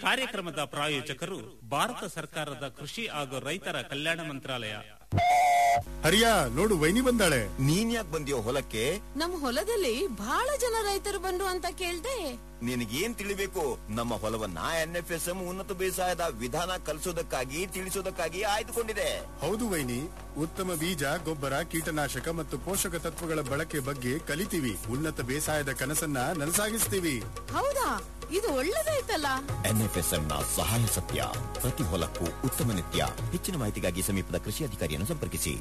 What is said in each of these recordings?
ಕಾರ್ಯಕ್ರಮದ ಪ್ರಾಯೋಜಕರು ಭಾರತ ಸರ್ಕಾರದ ಕೃಷಿ ಹಾಗೂ ರೈತರ ಕಲ್ಯಾಣ ಮಂತ್ರಾಲಯ ಹರಿಯ ನೋಡು ವೈನಿ ಬಂದಾಳೆ ನೀನ್ ಯಾಕೆ ಬಂದಿಯೋ ಹೊಲಕ್ಕೆ ನಮ್ ಹೊಲದಲ್ಲಿ ಬಹಳ ಜನ ರೈತರು ಬಂದ್ರು ಅಂತ ಕೇಳ್ದೆ ನಿನಗೇನ್ ತಿಳಿಬೇಕು ನಮ್ಮ ಹೊಲವನ್ನ ಎನ್ಎಫ್ಎಸ್ಎಂ ಉನ್ನತ ಬೇಸಾಯದ ವಿಧಾನ ಕಲಿಸೋದಕ್ಕಾಗಿ ತಿಳಿಸೋದಕ್ಕಾಗಿ ಆಯ್ದುಕೊಂಡಿದೆ ಹೌದು ವೈನಿ ಉತ್ತಮ ಬೀಜ ಗೊಬ್ಬರ ಕೀಟನಾಶಕ ಮತ್ತು ಪೋಷಕ ತತ್ವಗಳ ಬಳಕೆ ಬಗ್ಗೆ ಕಲಿತೀವಿ ಉನ್ನತ ಬೇಸಾಯದ ಕನಸನ್ನ ನನಸಾಗಿಸ್ತೀವಿ ಹೌದಾ ಇದು ಒಳ್ಳೇದಾಯ್ತಲ್ಲ ಎನ್ಎಫ್ಎಸ್ಎಂ ನ ಸಹಾಯ ಸತ್ಯ ಪ್ರತಿ ಹೊಲಕ್ಕೂ ಉತ್ತಮ ನಿತ್ಯ ಹೆಚ್ಚಿನ ಮಾಹಿತಿಗಾಗಿ ಸಮೀಪದ ಕೃಷಿ ಅಧಿಕಾರಿಯನ್ನು ಸಂಪರ್ಕಿಸಿ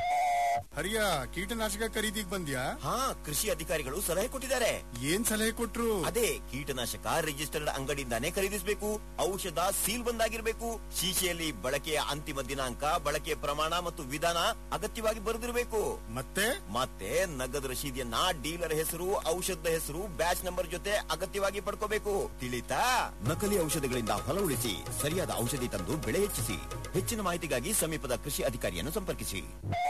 ಹರಿಯ ಕೀಟನಾಶಕ ಖರೀದಿಗ್ ಬಂದ್ಯಾ ಹಾ ಕೃಷಿ ಅಧಿಕಾರಿಗಳು ಸಲಹೆ ಕೊಟ್ಟಿದ್ದಾರೆ ಏನ್ ಸಲಹೆ ಕೊಟ್ರು ಅದೇ ಕೀಟನಾಶಕ ರಿಜಿಸ್ಟರ್ಡ್ ಅಂಗಡಿಯಿಂದಾನೇ ಖರೀದಿಸಬೇಕು ಔಷಧ ಸೀಲ್ ಬಂದಾಗಿರ್ಬೇಕು ಶೀಶೆಯಲ್ಲಿ ಬಳಕೆಯ ಅಂತಿಮ ದಿನಾಂಕ ಬಳಕೆಯ ಪ್ರಮಾಣ ಮತ್ತು ವಿಧಾನ ಅಗತ್ಯವಾಗಿ ಬರೆದಿರಬೇಕು ಮತ್ತೆ ಮತ್ತೆ ನಗದು ರಶೀದಿಯನ್ನ ಡೀಲರ್ ಹೆಸರು ಔಷಧದ ಹೆಸರು ಬ್ಯಾಚ್ ನಂಬರ್ ಜೊತೆ ಅಗತ್ಯವಾಗಿ ಪಡ್ಕೋಬೇಕು ತಿಳಿತಾ ನಕಲಿ ಔಷಧಗಳಿಂದ ಹೊಲ ಉಳಿಸಿ ಸರಿಯಾದ ಔಷಧಿ ತಂದು ಬೆಳೆ ಹೆಚ್ಚಿಸಿ ಹೆಚ್ಚಿನ ಮಾಹಿತಿಗಾಗಿ ಸಮೀಪದ ಕೃಷಿ ಅಧಿಕಾರಿಯನ್ನು ಸಂಪರ್ಕಿಸಿ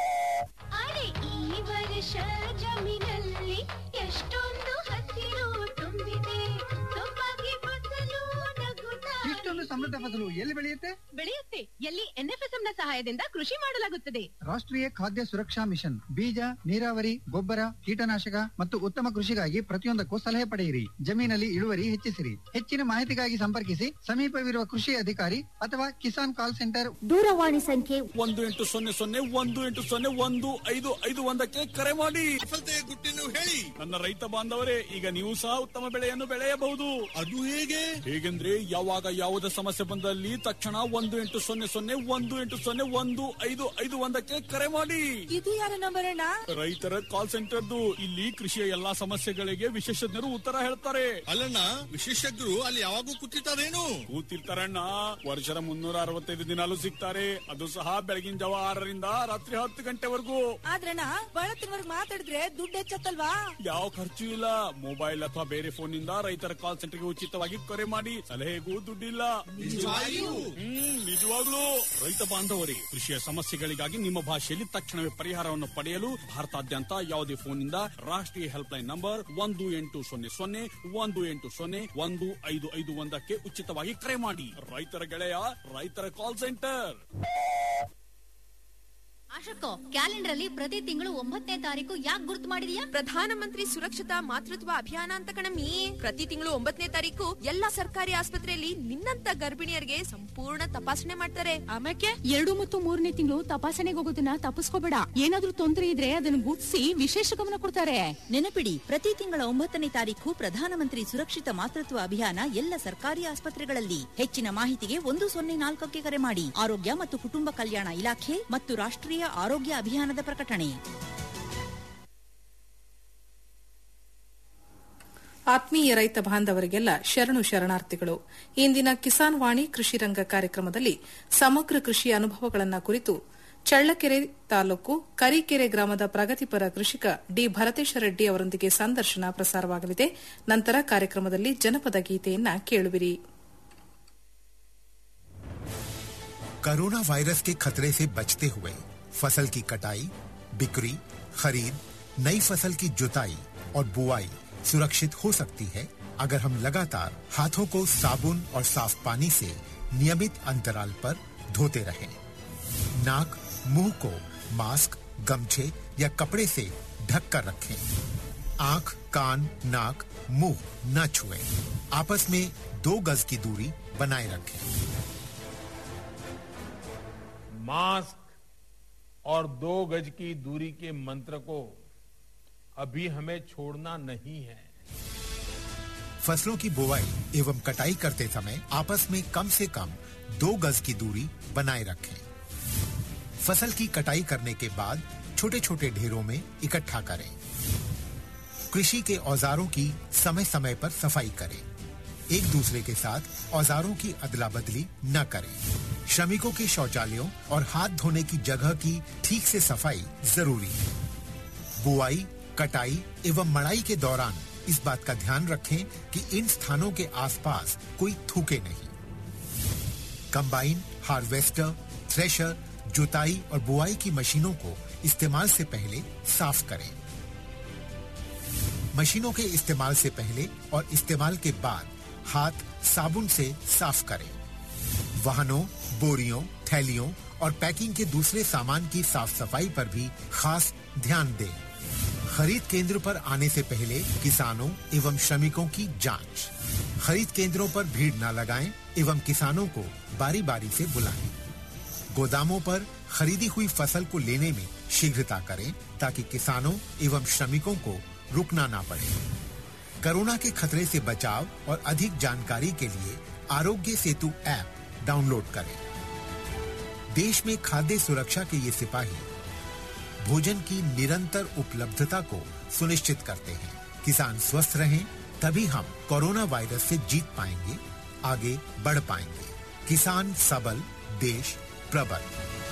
ಅರೆ ಈ ವರ್ಷ ಜಮೀನಲ್ಲಿ ಎಷ್ಟೊಂದು ಹಸಿರು ತುಂಬಿದೆ ಸೊಬಗೆ ಫಸಲು ನಗುತ್ತಾ ಇಷ್ಟೊಂದು ಸಮೃದ್ಧ ಫಸಲು ಎಲ್ಲಿ ಬೆಳೆಯುತ್ತೆ ಬೆಳೆಯುತ್ತೆ ಎಲ್ಲಿ ಎನ್ಎಫ್ಎಸ್ಎಂ ನ ಸಹಾಯದಿಂದ ಕೃಷಿ ಮಾಡಲಾಗುತ್ತದೆ ರಾಷ್ಟ್ರೀಯ ಖಾದ್ಯ ಸುರಕ್ಷಾ ಮಿಷನ್ ಬೀಜ ನೀರಾವರಿ ಗೊಬ್ಬರ ಕೀಟನಾಶಕ ಮತ್ತು ಉತ್ತಮ ಕೃಷಿಗಾಗಿ ಪ್ರತಿಯೊಂದಕ್ಕೂ ಸಲಹೆ ಪಡೆಯಿರಿ ಜಮೀನಲ್ಲಿ ಇಳುವರಿ ಹೆಚ್ಚಿಸಿರಿ ಹೆಚ್ಚಿನ ಮಾಹಿತಿಗಾಗಿ ಸಂಪರ್ಕಿಸಿ ಸಮೀಪವಿರುವ ಕೃಷಿ ಅಧಿಕಾರಿ ಅಥವಾ ಕಿಸಾನ್ ಕಾಲ್ ಸೆಂಟರ್ ದೂರವಾಣಿ ಸಂಖ್ಯೆ ಒಂದು ಎಂಟು ಸೊನ್ನೆ ಸೊನ್ನೆ ಒಂದು ಎಂಟು ಸೊನ್ನೆ ಒಂದು ಐದು ಐದು ಒಂದಕ್ಕೆ ಕರೆ ಮಾಡಿ ಗುಟ್ಟಿನ ಹೇಳಿ ನನ್ನ ರೈತ ಬಾಂಧವರೇ ಈಗ ನೀವು ಸಹ ಉತ್ತಮ ಬೆಳೆಯನ್ನು ಬೆಳೆಯಬಹುದು ಅದು ಹೇಗೆ ಹೇಗೆಂದ್ರೆ ಯಾವಾಗ ಯಾವುದೇ ಸಮಸ್ಯೆ ಬಂದಲ್ಲಿ ತಕ್ಷಣ ಒಂದು ಎಂಟು ಸೊನ್ನೆ ಸೊನ್ನೆ ಒಂದು ಎಂಟು ಸೊನ್ನೆ ಒಂದು ಐದು ಐದು ಒಂದಕ್ಕೆ ಕರೆ ಮಾಡಿ ಇದು ಯಾರ ನಂಬರ್ ಅಣ್ಣ ರೈತರ ಕಾಲ್ ಸೆಂಟರ್ದು ಇಲ್ಲಿ ಕೃಷಿಯ ಎಲ್ಲಾ ಸಮಸ್ಯೆಗಳಿಗೆ ವಿಶೇಷಜ್ಞರು ಉತ್ತರ ಹೇಳ್ತಾರೆ ಅಲ್ಲಣ್ಣ ವಿಶೇಷಜ್ಞರು ಅಲ್ಲಿ ಯಾವಾಗೂ ಕೂತಿರ್ತಾರೇನು ಕೂತಿರ್ತಾರಣ್ಣ ವರ್ಷದ ಮುನ್ನೂರ ಅರವತ್ತೈದು ದಿನಾಲು ಸಿಗ್ತಾರೆ ಅದು ಸಹ ಬೆಳಗಿನ ಜಾವ ಆರರಿಂದ ರಾತ್ರಿ ಹತ್ತು ಗಂಟೆವರೆಗೂ ಆದ್ರಣ್ಣ ಬಳತ್ತಿನವರ್ಗ್ ಮಾತಾಡಿದ್ರೆ ದುಡ್ಡು ಹೆಚ್ಚತ್ತಲ್ವಾ ಯಾವ ಖರ್ಚು ಇಲ್ಲ ಮೊಬೈಲ್ ಅಥವಾ ಬೇರೆ ಫೋನ್ ನಿಂದ ರೈತರ ಕಾಲ್ ಸೆಂಟರ್ಗೆ ಉಚಿತವಾಗಿ ಕರೆ ಮಾಡಿ ಸಲಹೆಗೂ ದುಡ್ಡಿಲ್ಲ ಹ್ಮ್ ನಿಜವಾಗ್ಲೂ ರೈತ ಬಾಂಧವರೇ ಕೃಷಿಯ ಸಮಸ್ಯೆಗಳಿಗಾಗಿ ನಿಮ್ಮ ಭಾಷೆಯಲ್ಲಿ ತಕ್ಷಣವೇ ಪರಿಹಾರವನ್ನು ಪಡೆಯಲು ಭಾರತಾದ್ಯಂತ ಯಾವುದೇ ಫೋನ್ನಿಂದ ರಾಷ್ಟ್ರೀಯ ಹೆಲ್ಪ್ ಲೈನ್ ನಂಬರ್ ಒಂದು ಎಂಟು ಸೊನ್ನೆ ಸೊನ್ನೆ ಒಂದು ಎಂಟು ಸೊನ್ನೆ ಒಂದು ಐದು ಐದು ಒಂದಕ್ಕೆ ಉಚಿತವಾಗಿ ಕರೆ ಮಾಡಿ ರೈತರ ಗೆಳೆಯ ರೈತರ ಕಾಲ್ ಸೆಂಟರ್ ಆಶಕ್ಕೋ ಕ್ಯಾಲೆಂಡರ್ ಅಲ್ಲಿ ಪ್ರತಿ ತಿಂಗಳು ಒಂಬತ್ತನೇ ತಾರೀಕು ಯಾಕೆ ಗುರ್ತು ಮಾಡಿದ್ಯಾ ಪ್ರಧಾನಮಂತ್ರಿ ಸುರಕ್ಷತಾ ಮಾತೃತ್ವ ಅಭಿಯಾನ ಅಂತ ಕಣಮ್ಮಿ ಪ್ರತಿ ತಿಂಗಳು ಒಂಬತ್ತನೇ ತಾರೀಕು ಎಲ್ಲಾ ಸರ್ಕಾರಿ ಆಸ್ಪತ್ರೆಯಲ್ಲಿ ನಿನ್ನಂತ ಗರ್ಭಿಣಿಯರಿಗೆ ಸಂಪೂರ್ಣ ತಪಾಸಣೆ ಮಾಡ್ತಾರೆ ಆಮೇಲೆ ಎರಡು ಮತ್ತು ಮೂರನೇ ತಿಂಗಳು ತಪಾಸಣೆಗೆ ಹೋಗೋದನ್ನ ತಪ್ಪಿಸ್ಕೋಬೇಡ ಏನಾದ್ರೂ ತೊಂದರೆ ಇದ್ರೆ ಅದನ್ನ ಗುರ್ತಿಸಿ ವಿಶೇಷ ಗಮನ ಕೊಡ್ತಾರೆ ನೆನಪಿಡಿ ಪ್ರತಿ ತಿಂಗಳ ಒಂಬತ್ತನೇ ತಾರೀಕು ಪ್ರಧಾನಮಂತ್ರಿ ಸುರಕ್ಷಿತ ಮಾತೃತ್ವ ಅಭಿಯಾನ ಎಲ್ಲ ಸರ್ಕಾರಿ ಆಸ್ಪತ್ರೆಗಳಲ್ಲಿ ಹೆಚ್ಚಿನ ಮಾಹಿತಿಗೆ ಒಂದು ಸೊನ್ನೆ ನಾಲ್ಕಕ್ಕೆ ಕರೆ ಮಾಡಿ ಆರೋಗ್ಯ ಮತ್ತು ಕುಟುಂಬ ಕಲ್ಯಾಣ ಇಲಾಖೆ ಮತ್ತು ರಾಷ್ಟ್ರೀಯ ಆರೋಗ್ಯ ಅಭಿಯಾನದ ಪ್ರಕಟಣೆ ಆತ್ಮೀಯ ರೈತ ಬಾಂಧವರಿಗೆಲ್ಲ ಶರಣು ಶರಣಾರ್ಥಿಗಳು ಇಂದಿನ ಕಿಸಾನ್ ವಾಣಿ ಕೃಷಿ ರಂಗ ಕಾರ್ಯಕ್ರಮದಲ್ಲಿ ಸಮಗ್ರ ಕೃಷಿ ಅನುಭವಗಳನ್ನು ಕುರಿತು ಚಳ್ಳಕೆರೆ ತಾಲೂಕು ಕರಿಕೆರೆ ಗ್ರಾಮದ ಪ್ರಗತಿಪರ ಕೃಷಿಕ ಡಿ ಭರತೇಶ ರೆಡ್ಡಿ ಅವರೊಂದಿಗೆ ಸಂದರ್ಶನ ಪ್ರಸಾರವಾಗಲಿದೆ ನಂತರ ಕಾರ್ಯಕ್ರಮದಲ್ಲಿ ಜನಪದ ಗೀತೆಯನ್ನ ಕೇಳುವಿರಿ कोरोना वायरस के खतरे से बचते हुए फसल की कटाई बिक्री खरीद नई फसल की जुताई और बुआई सुरक्षित हो सकती है अगर हम लगातार हाथों को साबुन और साफ पानी से नियमित अंतराल पर धोते रहें। नाक मुंह को मास्क गमछे या कपड़े से ढक कर रखें आंख कान नाक मुंह न छुएं। आपस में दो गज की दूरी बनाए रखें मास्क और दो गज की दूरी के मंत्र को अभी हमें छोड़ना नहीं है फसलों की बुवाई एवं कटाई करते समय आपस में कम से कम दो गज की दूरी बनाए रखें फसल की कटाई करने के बाद छोटे छोटे ढेरों में इकट्ठा करें कृषि के औजारों की समय समय पर सफाई करें एक दूसरे के साथ औजारों की अदला बदली न करें श्रमिकों के शौचालयों और हाथ धोने की जगह की ठीक से सफाई जरूरी है बुआई कटाई एवं मड़ाई के दौरान इस बात का ध्यान रखें कि इन स्थानों के आसपास कोई थूके नहीं कंबाइन हार्वेस्टर थ्रेशर जुताई और बुआई की मशीनों को इस्तेमाल से पहले साफ करें मशीनों के इस्तेमाल से पहले और इस्तेमाल के बाद हाथ साबुन से साफ करें वाहनों बोरियों थैलियों और पैकिंग के दूसरे सामान की साफ सफाई पर भी खास ध्यान दें खरीद केंद्र पर आने से पहले किसानों एवं श्रमिकों की जांच खरीद केंद्रों पर भीड़ न लगाएं एवं किसानों को बारी बारी से बुलाएं गोदामों पर खरीदी हुई फसल को लेने में शीघ्रता करें ताकि किसानों एवं श्रमिकों को रुकना ना पड़े कोरोना के खतरे से बचाव और अधिक जानकारी के लिए आरोग्य सेतु ऐप डाउनलोड करें देश में खाद्य सुरक्षा के ये सिपाही भोजन की निरंतर उपलब्धता को सुनिश्चित करते हैं किसान स्वस्थ रहें तभी हम कोरोना वायरस से जीत पाएंगे आगे बढ़ पाएंगे किसान सबल देश प्रबल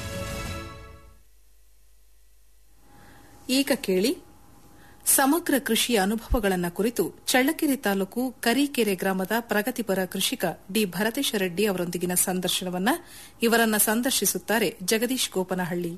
ಈಗ ಕೇಳಿ ಸಮಗ್ರ ಕೃಷಿಯ ಅನುಭವಗಳನ್ನ ಕುರಿತು ಚಳ್ಳಕೆರೆ ತಾಲೂಕು ಕರೀಕೆರೆ ಗ್ರಾಮದ ಪ್ರಗತಿಪರ ಕೃಷಿಕ ಡಿ ಭರತೇಶ ರೆಡ್ಡಿ ಅವರೊಂದಿಗಿನ ಸಂದರ್ಶನವನ್ನ ಇವರನ್ನ ಸಂದರ್ಶಿಸುತ್ತಾರೆ ಜಗದೀಶ್ ಗೋಪನಹಳ್ಳಿ